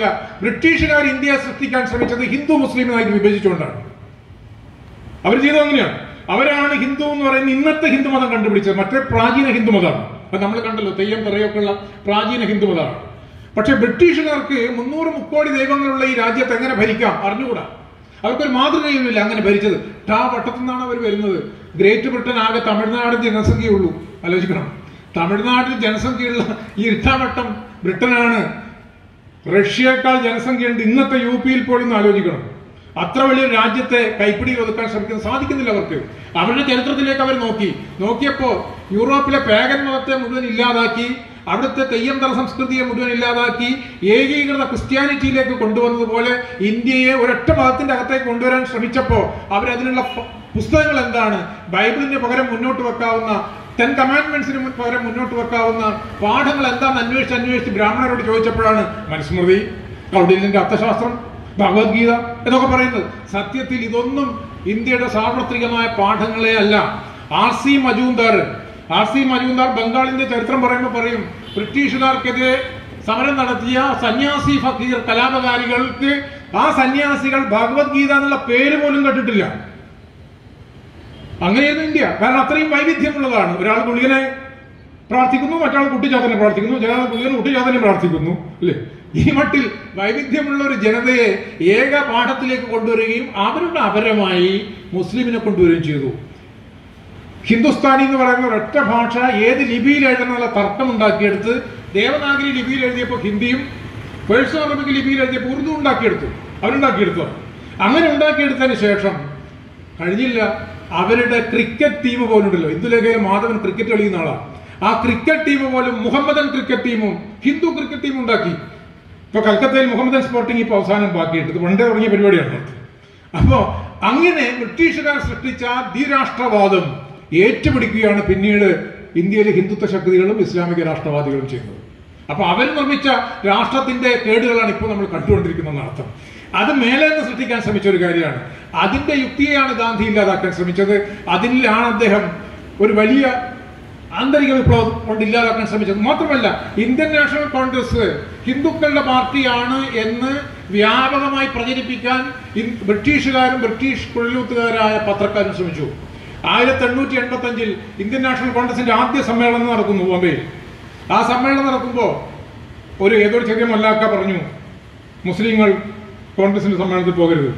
ബ്രിട്ടീഷുകാർ ഇന്ത്യയെ സൃഷ്ടിക്കാൻ ശ്രമിച്ചത് ഹിന്ദു മുസ്ലിമിനായി വിഭജിച്ചുകൊണ്ടാണ് അവർ ചെയ്തത് അങ്ങനെയാണ് അവരാണ് ഹിന്ദു എന്ന് പറയുന്ന ഇന്നത്തെ ഹിന്ദു മതം കണ്ടുപിടിച്ചത് മറ്റേ പ്രാചീന ഹിന്ദു മതമാണ് അത് നമ്മൾ കണ്ടല്ലോ തെയ്യം തെറയൊക്കെ ഉള്ള പ്രാചീന ഹിന്ദു മതമാണ് പക്ഷെ ബ്രിട്ടീഷുകാർക്ക് മുന്നൂറ് മുക്കോടി ദൈവങ്ങളുള്ള ഈ രാജ്യത്ത് എങ്ങനെ ഭരിക്കാം അറിഞ്ഞുകൂടാ അവർക്കൊരു മാതൃകയുമില്ല അങ്ങനെ ഭരിച്ചത് ടാ വട്ടത്തു നിന്നാണ് അവർ വരുന്നത് ഗ്രേറ്റ് ബ്രിട്ടൻ ആകെ തമിഴ്നാടിന് ജനസംഖ്യയുള്ളൂ ആലോചിക്കണം തമിഴ്നാട്ടിൽ ജനസംഖ്യയുള്ള ഈ ഇട്ടാവട്ടം ബ്രിട്ടനാണ് റഷ്യയേക്കാൾ ജനസംഖ്യയുണ്ട് ഇന്നത്തെ യു പിയിൽ പോലും ആലോചിക്കണം അത്ര വലിയ രാജ്യത്തെ കൈപ്പിടിയിൽ ഒതുക്കാൻ ശ്രമിക്കാൻ സാധിക്കുന്നില്ല അവർക്ക് അവരുടെ ചരിത്രത്തിലേക്ക് അവർ നോക്കി നോക്കിയപ്പോ യൂറോപ്പിലെ പാഗൻ മതത്തെ മുഴുവൻ ഇല്ലാതാക്കി അവിടുത്തെ തെയ്യന്തര സംസ്കൃതിയെ മുഴുവൻ ഇല്ലാതാക്കി ഏകീകൃത ക്രിസ്ത്യാനിറ്റിയിലേക്ക് കൊണ്ടുവന്നതുപോലെ ഇന്ത്യയെ ഒരൊറ്റ മതത്തിന്റെ അകത്തേക്ക് കൊണ്ടുവരാൻ ശ്രമിച്ചപ്പോ അവരതിനുള്ള പ- പുസ്തകങ്ങൾ എന്താണ് ബൈബിളിന് പകരം മുന്നോട്ട് വെക്കാവുന്ന ടെൻ കമാൻഡ്മെന്റ്സിന് മുൻ- പകരം മുന്നോട്ട് വെക്കാവുന്ന പാഠങ്ങൾ എന്താണെന്ന് അന്വേഷിച്ച് അന്വേഷിച്ച് ബ്രാഹ്മണരോട് ചോദിച്ചപ്പോഴാണ് മനുസ്മൃതി കൗടില്യന്റെ അർത്ഥശാസ്ത്രം ഭഗവത്ഗീത എന്നൊക്കെ പറയുന്നത് സത്യത്തിൽ ഇതൊന്നും ഇന്ത്യയുടെ സാർവത്രികമായ പാഠങ്ങളെ അല്ല R C Majumdar R C Majumdar ബംഗാളിന്റെ ചരിത്രം പറയുമ്പോൾ പറയും ബ്രിട്ടീഷുകാർക്കെതിരെ സമരം നടത്തിയ സന്യാസി ഫക്കീർ കലാപകാരികൾക്ക് ആ സന്യാസികൾ ഭഗവത്ഗീത എന്നുള്ള പേര് പോലും കേട്ടിട്ടില്ല അങ്ങനെയായിരുന്നു ഇന്ത്യ കാരണം അത്രയും വൈവിധ്യമുള്ളതാണ് ഒരാൾ ഗുളികനെ പ്രാർത്ഥിക്കുന്നു മറ്റാൾ കുട്ടിച്ചാത്തനെ പ്രാർത്ഥിക്കുന്നു ചില ഗുളികൻ കുട്ടിച്ചാത്തനെ പ്രാർത്ഥിക്കുന്നു അല്ലേ ഈ മട്ടിൽ വൈവിധ്യമുള്ള ഒരു ജനതയെ ഏക പാഠത്തിലേക്ക് കൊണ്ടുവരികയും അവരുടെ അപരമായി മുസ്ലിമിനെ കൊണ്ടുവരികയും ചെയ്തു ഹിന്ദുസ്ഥാനി എന്ന് പറയുന്ന ഒരൊറ്റ ഭാഷ ഏത് ലിപിയിൽ എഴുതണമെന്നുള്ള തർക്കം ഉണ്ടാക്കിയെടുത്ത് ദേവനാഗരി ലിപിയിൽ എഴുതിയപ്പോൾ ഹിന്ദിയും പേഴ്സൺ അറബിക് ലിപിയിൽ എഴുതിയപ്പോൾ ഉറുദു ഉണ്ടാക്കിയെടുത്തു അവരുണ്ടാക്കിയെടുത്തു അങ്ങനെ ഉണ്ടാക്കിയെടുത്തതിന് ശേഷം കഴിഞ്ഞില്ല അവരുടെ ക്രിക്കറ്റ് ടീം പോലും ഉണ്ടല്ലോ ഇന്ദുലേഖയിൽ മാധവൻ ക്രിക്കറ്റ് കളിയുന്ന ആളാണ് ആ ക്രിക്കറ്റ് ടീം പോലും മുഹമ്മദൻ ക്രിക്കറ്റ് ടീമും ഹിന്ദു ക്രിക്കറ്റ് ടീമും ഉണ്ടാക്കി ഇപ്പൊ കൽക്കത്തയിൽ മുഹമ്മദൻ സ്പോർട്ടിംഗ് ഇപ്പൊ അവസാനം ബാക്കിയിട്ട് വണ്ടേ തുടങ്ങിയ പരിപാടിയാണ് അപ്പോ അങ്ങനെ ബ്രിട്ടീഷുകാർ സൃഷ്ടിച്ച ദ്വിരാഷ്ട്രവാദം ഏറ്റുപിടിക്കുകയാണ് പിന്നീട് ഇന്ത്യയിലെ ഹിന്ദുത്വ ശക്തികളും ഇസ്ലാമിക രാഷ്ട്രവാദികളും ചെയ്യുന്നത് അപ്പൊ അവർ നിർമ്മിച്ച രാഷ്ട്രത്തിന്റെ കേടുകളാണ് ഇപ്പോൾ നമ്മൾ കണ്ടുകൊണ്ടിരിക്കുന്നത് അർത്ഥം അത് മേലെ നിന്ന് സൃഷ്ടിക്കാൻ ശ്രമിച്ച ഒരു കാര്യമാണ് അതിന്റെ യുക്തിയെയാണ് ഗാന്ധി ഇല്ലാതാക്കാൻ ശ്രമിച്ചത് അതിലാണ് അദ്ദേഹം ഒരു വലിയ ആന്തരിക വിപ്ലവം കൊണ്ട് ഇല്ലാതാക്കാൻ ശ്രമിച്ചത് മാത്രമല്ല ഇന്ത്യൻ നാഷണൽ കോൺഗ്രസ് ഹിന്ദുക്കളുടെ പാർട്ടിയാണ് എന്ന് വ്യാപകമായി പ്രചരിപ്പിക്കാൻ ഇൻ- ബ്രിട്ടീഷുകാരും ബ്രിട്ടീഷ് കുഴലൂത്തുകാരായ പത്രക്കാരും ശ്രമിച്ചു ആയിരത്തി എണ്ണൂറ്റി എൺപത്തി അഞ്ചിൽ ഇന്ത്യൻ നാഷണൽ കോൺഗ്രസിന്റെ ആദ്യ സമ്മേളനം നടക്കുന്നു ബോംബെയിൽ ആ സമ്മേളനം നടക്കുമ്പോൾ ഒരു ഏതൊരു ചെറിയ മല്ലാക്ക പറഞ്ഞു മുസ്ലിങ്ങൾ കോൺഗ്രസിന്റെ സമ്മേളനത്തിൽ പോകരുത്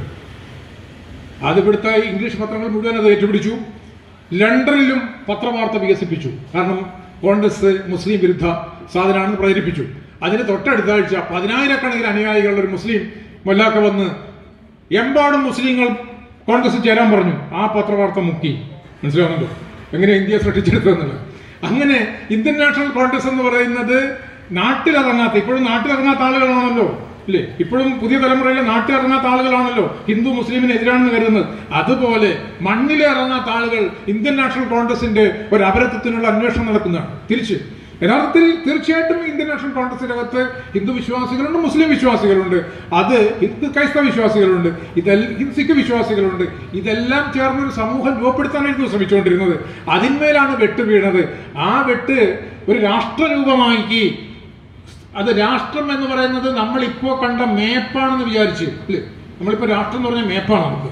അത് ഇവിടുത്തെ ഇംഗ്ലീഷ് പത്രങ്ങൾ മുഴുവൻ അത് ഏറ്റുപിടിച്ചു ലണ്ടനിലും പത്രവാർത്ത വികസിപ്പിച്ചു കാരണം കോൺഗ്രസ് മുസ്ലിം വിരുദ്ധ സാധനമാണെന്ന് പ്രചരിപ്പിച്ചു അതിന് തൊട്ടടുത്ത ആഴ്ച പതിനായിരക്കണക്കിന് അനുയായികളുള്ള ഒരു മുസ്ലിം മൊല്ലാക്ക വന്ന് എമ്പാടും മുസ്ലിങ്ങൾ കോൺഗ്രസ് ചേരാൻ പറഞ്ഞു ആ പത്രവാർത്ത മുക്കി മനസ്സിലാവുന്നുണ്ടോ എങ്ങനെ ഇന്ത്യ സൃഷ്ടിച്ചെടുത്തതെന്നുള്ളത് അങ്ങനെ ഇന്ത്യൻ നാഷണൽ കോൺഗ്രസ് എന്ന് പറയുന്നത് നാട്ടിലിറങ്ങാത്ത ഇപ്പോഴും നാട്ടിലിറങ്ങാത്ത ആളുകളാണല്ലോ ഇല്ലേ ഇപ്പോഴും പുതിയ തലമുറയിലെ നാട്ടിലിറങ്ങാത്ത ആളുകളാണല്ലോ ഹിന്ദു മുസ്ലിമിന് എതിരാണെന്ന് കരുതുന്നത് അതുപോലെ മണ്ണിലെ ഇറങ്ങാത്ത ആളുകൾ ഇന്ത്യൻ നാഷണൽ കോൺഗ്രസിന്റെ ഒരു അപരത്വത്തിനുള്ള അന്വേഷണം നടക്കുന്നതാണ് തിരിച്ച് യഥാർത്ഥത്തിൽ തീർച്ചയായിട്ടും ഇന്ത്യൻ നാഷണൽ കോൺഗ്രസിന്റെ അകത്ത് ഹിന്ദു വിശ്വാസികളുണ്ട് മുസ്ലിം വിശ്വാസികളുണ്ട് അത് ഹിന്ദു ക്രൈസ്തവ വിശ്വാസികളുണ്ട് ഇതെല്ലാം സിഖ് വിശ്വാസികളുണ്ട് ഇതെല്ലാം ചേർന്ന് ഒരു സമൂഹം രൂപപ്പെടുത്താനായിരുന്നു ശ്രമിച്ചുകൊണ്ടിരുന്നത് അതിന്മേലാണ് വെട്ട് വീണത് ആ വെട്ട് ഒരു രാഷ്ട്രരൂപമാക്കി അത് രാഷ്ട്രം എന്ന് പറയുന്നത് നമ്മൾ ഇപ്പോ കണ്ട മേപ്പാണെന്ന് വിചാരിച്ചു അല്ലേ നമ്മളിപ്പോ രാഷ്ട്രം എന്ന് പറഞ്ഞാൽ മേപ്പാണ് നമുക്ക്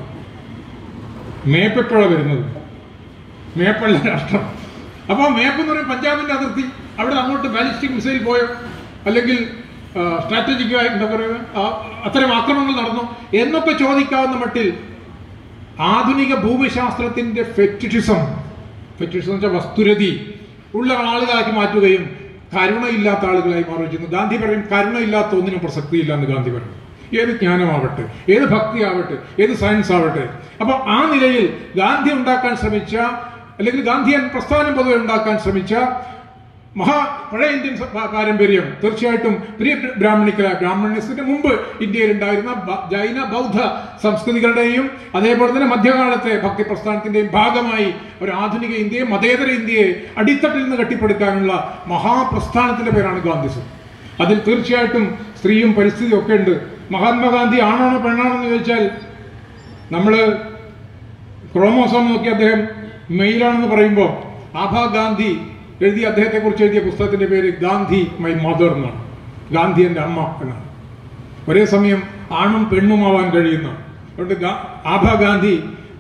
മേപ്പ് എപ്പോഴാണ് വരുന്നത് മേപ്പല്ല രാഷ്ട്രം അപ്പൊ മേപ്പ് എന്ന് പറയുന്നത് പഞ്ചാബിന്റെ അതിർത്തി അവിടെ അങ്ങോട്ട് ബാലിസ്റ്റിക് മിസൈൽ പോയോ അല്ലെങ്കിൽ സ്ട്രാറ്റജിക്കായി എന്താ പറയുക ആ, അത്തരം ആക്രമണങ്ങൾ നടന്നു എന്നൊക്കെ ചോദിക്കാവുന്ന മട്ടിൽ ആധുനിക ഭൂമിശാസ്ത്രത്തിന്റെ ഫെറ്റിഷിസം ഫെറ്റിഷിസം എന്ന് വെച്ചാൽ വസ്തുരതി ഉള്ള ആളുകളാക്കി മാറ്റുകയും കരുണയില്ലാത്ത ആളുകളായി മാറുകയും ചെയ്യുന്നു ഗാന്ധി പറയും കരുണയില്ലാത്ത ഒന്നിനും പ്രസക്തിയില്ല എന്ന് ഗാന്ധി പറയും ഏത് ജ്ഞാനമാവട്ടെ ഏത് ഭക്തി ആവട്ടെ ഏത് സയൻസ് ആവട്ടെ അപ്പൊ ആ നിലയിൽ ഗാന്ധി ഉണ്ടാക്കാൻ ശ്രമിച്ച അല്ലെങ്കിൽ ഗാന്ധിയൻ പ്രസ്ഥാനം പൊതുവെ ഉണ്ടാക്കാൻ ശ്രമിച്ച മഹാ പഴയ ഇന്ത്യൻ സ- പാ- പാരമ്പര്യം തീർച്ചയായിട്ടും പ്രിയ ബ്രാഹ്മണിക്കല ബ്രാഹ്മണ്യത്തിന് മുമ്പ് ഇന്ത്യയിൽ ഉണ്ടായിരുന്ന ബ- ജൈന ബൗദ്ധ സംസ്കൃതികളുടെയും അതേപോലെ തന്നെ മധ്യകാലത്തെ ഭക്തി പ്രസ്ഥാനത്തിന്റെയും ഭാഗമായി ഒരു ആധുനിക ഇന്ത്യയെ മതേതര ഇന്ത്യയെ അടിത്തട്ടിൽ നിന്ന് കെട്ടിപ്പടുക്കാനുള്ള മഹാപ്രസ്ഥാനത്തിന്റെ പേരാണ് ഗാന്ധിസം അതിൽ തീർച്ചയായിട്ടും സ്ത്രീയും പരിസ്ഥിതിയും ഒക്കെ ഉണ്ട് മഹാത്മാഗാന്ധി ആണാണോ പെണ്ണാണോ എന്ന് ചോദിച്ചാൽ നമ്മള് ക്രോമോസോം നോക്കി അദ്ദേഹം മെയിലാണെന്ന് പറയുമ്പോൾ ആഭ ഗാന്ധി എഴുതിയ അദ്ദേഹത്തെ കുറിച്ച് എഴുതിയ പുസ്തകത്തിന്റെ പേര് ഗാന്ധി മൈ മദർ എന്നാണ് ഗാന്ധി എന്റെ അമ്മ എന്നാണ് ഒരേ സമയം ആണും പെണ്ണുമാവാൻ കഴിയുന്ന അതുകൊണ്ട് ഗാ- ആഭ ഗാന്ധി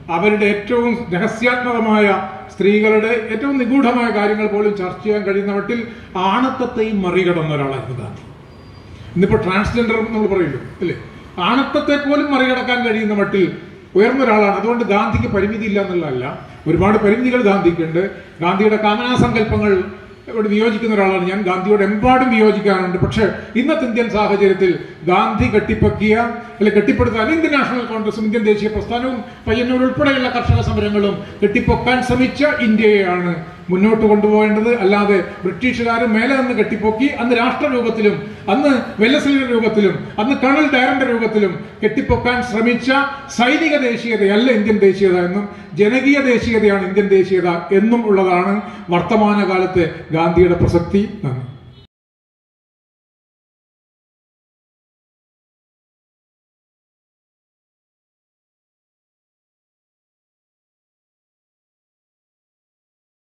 അവരുടെ ഏറ്റവും രഹസ്യാത്മകമായ സ്ത്രീകളുടെ ഏറ്റവും നിഗൂഢമായ കാര്യങ്ങൾ പോലും ചർച്ച ചെയ്യാൻ കഴിയുന്ന മട്ടിൽ ആണത്തത്തെയും മറികടന്ന ഒരാളായിരുന്നു ഗാന്ധി ഇന്നിപ്പോ ട്രാൻസ്ജെൻഡർ നമ്മൾ പറയുമല്ലോ അല്ലേ ആണത്തത്തെ പോലും മറികടക്കാൻ കഴിയുന്ന മട്ടിൽ ഉയർന്ന ഒരാളാണ് അതുകൊണ്ട് ഗാന്ധിക്ക് പരിമിതി ഇല്ല എന്നുള്ളതല്ല ഒരുപാട് പരിമിതികൾ ഗാന്ധിക്കുണ്ട് ഗാന്ധിയുടെ കാമനാസങ്കല്പങ്ങൾ ഇവിടെ വിയോജിക്കുന്ന ഒരാളാണ് ഞാൻ ഗാന്ധിയോട് എമ്പാടും വിയോജിക്കാറുണ്ട് പക്ഷെ ഇന്നത്തെ ഇന്ത്യൻ സാഹചര്യത്തിൽ ഗാന്ധി കെട്ടിപ്പക്കിയ അല്ലെ കെട്ടിപ്പടുത്താൻ ഇന്ത്യൻ നാഷണൽ കോൺഗ്രസും ഇന്ത്യൻ ദേശീയ പ്രസ്ഥാനവും പയ്യന്നൂർ ഉൾപ്പെടെയുള്ള കർഷക സമരങ്ങളും കെട്ടിപ്പൊക്കാൻ ശ്രമിച്ച ഇന്ത്യയെയാണ് മുന്നോട്ട് കൊണ്ടുപോകേണ്ടത് അല്ലാതെ ബ്രിട്ടീഷുകാർ മേലെ നിന്ന് കെട്ടിപ്പൊക്കി അന്ന് രാഷ്ട്രരൂപത്തിലും അന്ന് വെല്ലസ്ലിയുടെ രൂപത്തിലും അന്ന് കേണൽ ഡയറിന്റെ രൂപത്തിലും കെട്ടിപ്പൊക്കാൻ ശ്രമിച്ച സൈനിക ദേശീയതയല്ല ഇന്ത്യൻ ദേശീയത എന്നും ജനകീയ ദേശീയതയാണ് ഇന്ത്യൻ ദേശീയത എന്നും ഉള്ളതാണ് വർത്തമാനകാലത്തെ ഗാന്ധിയുടെ പ്രസക്തി നന്ദി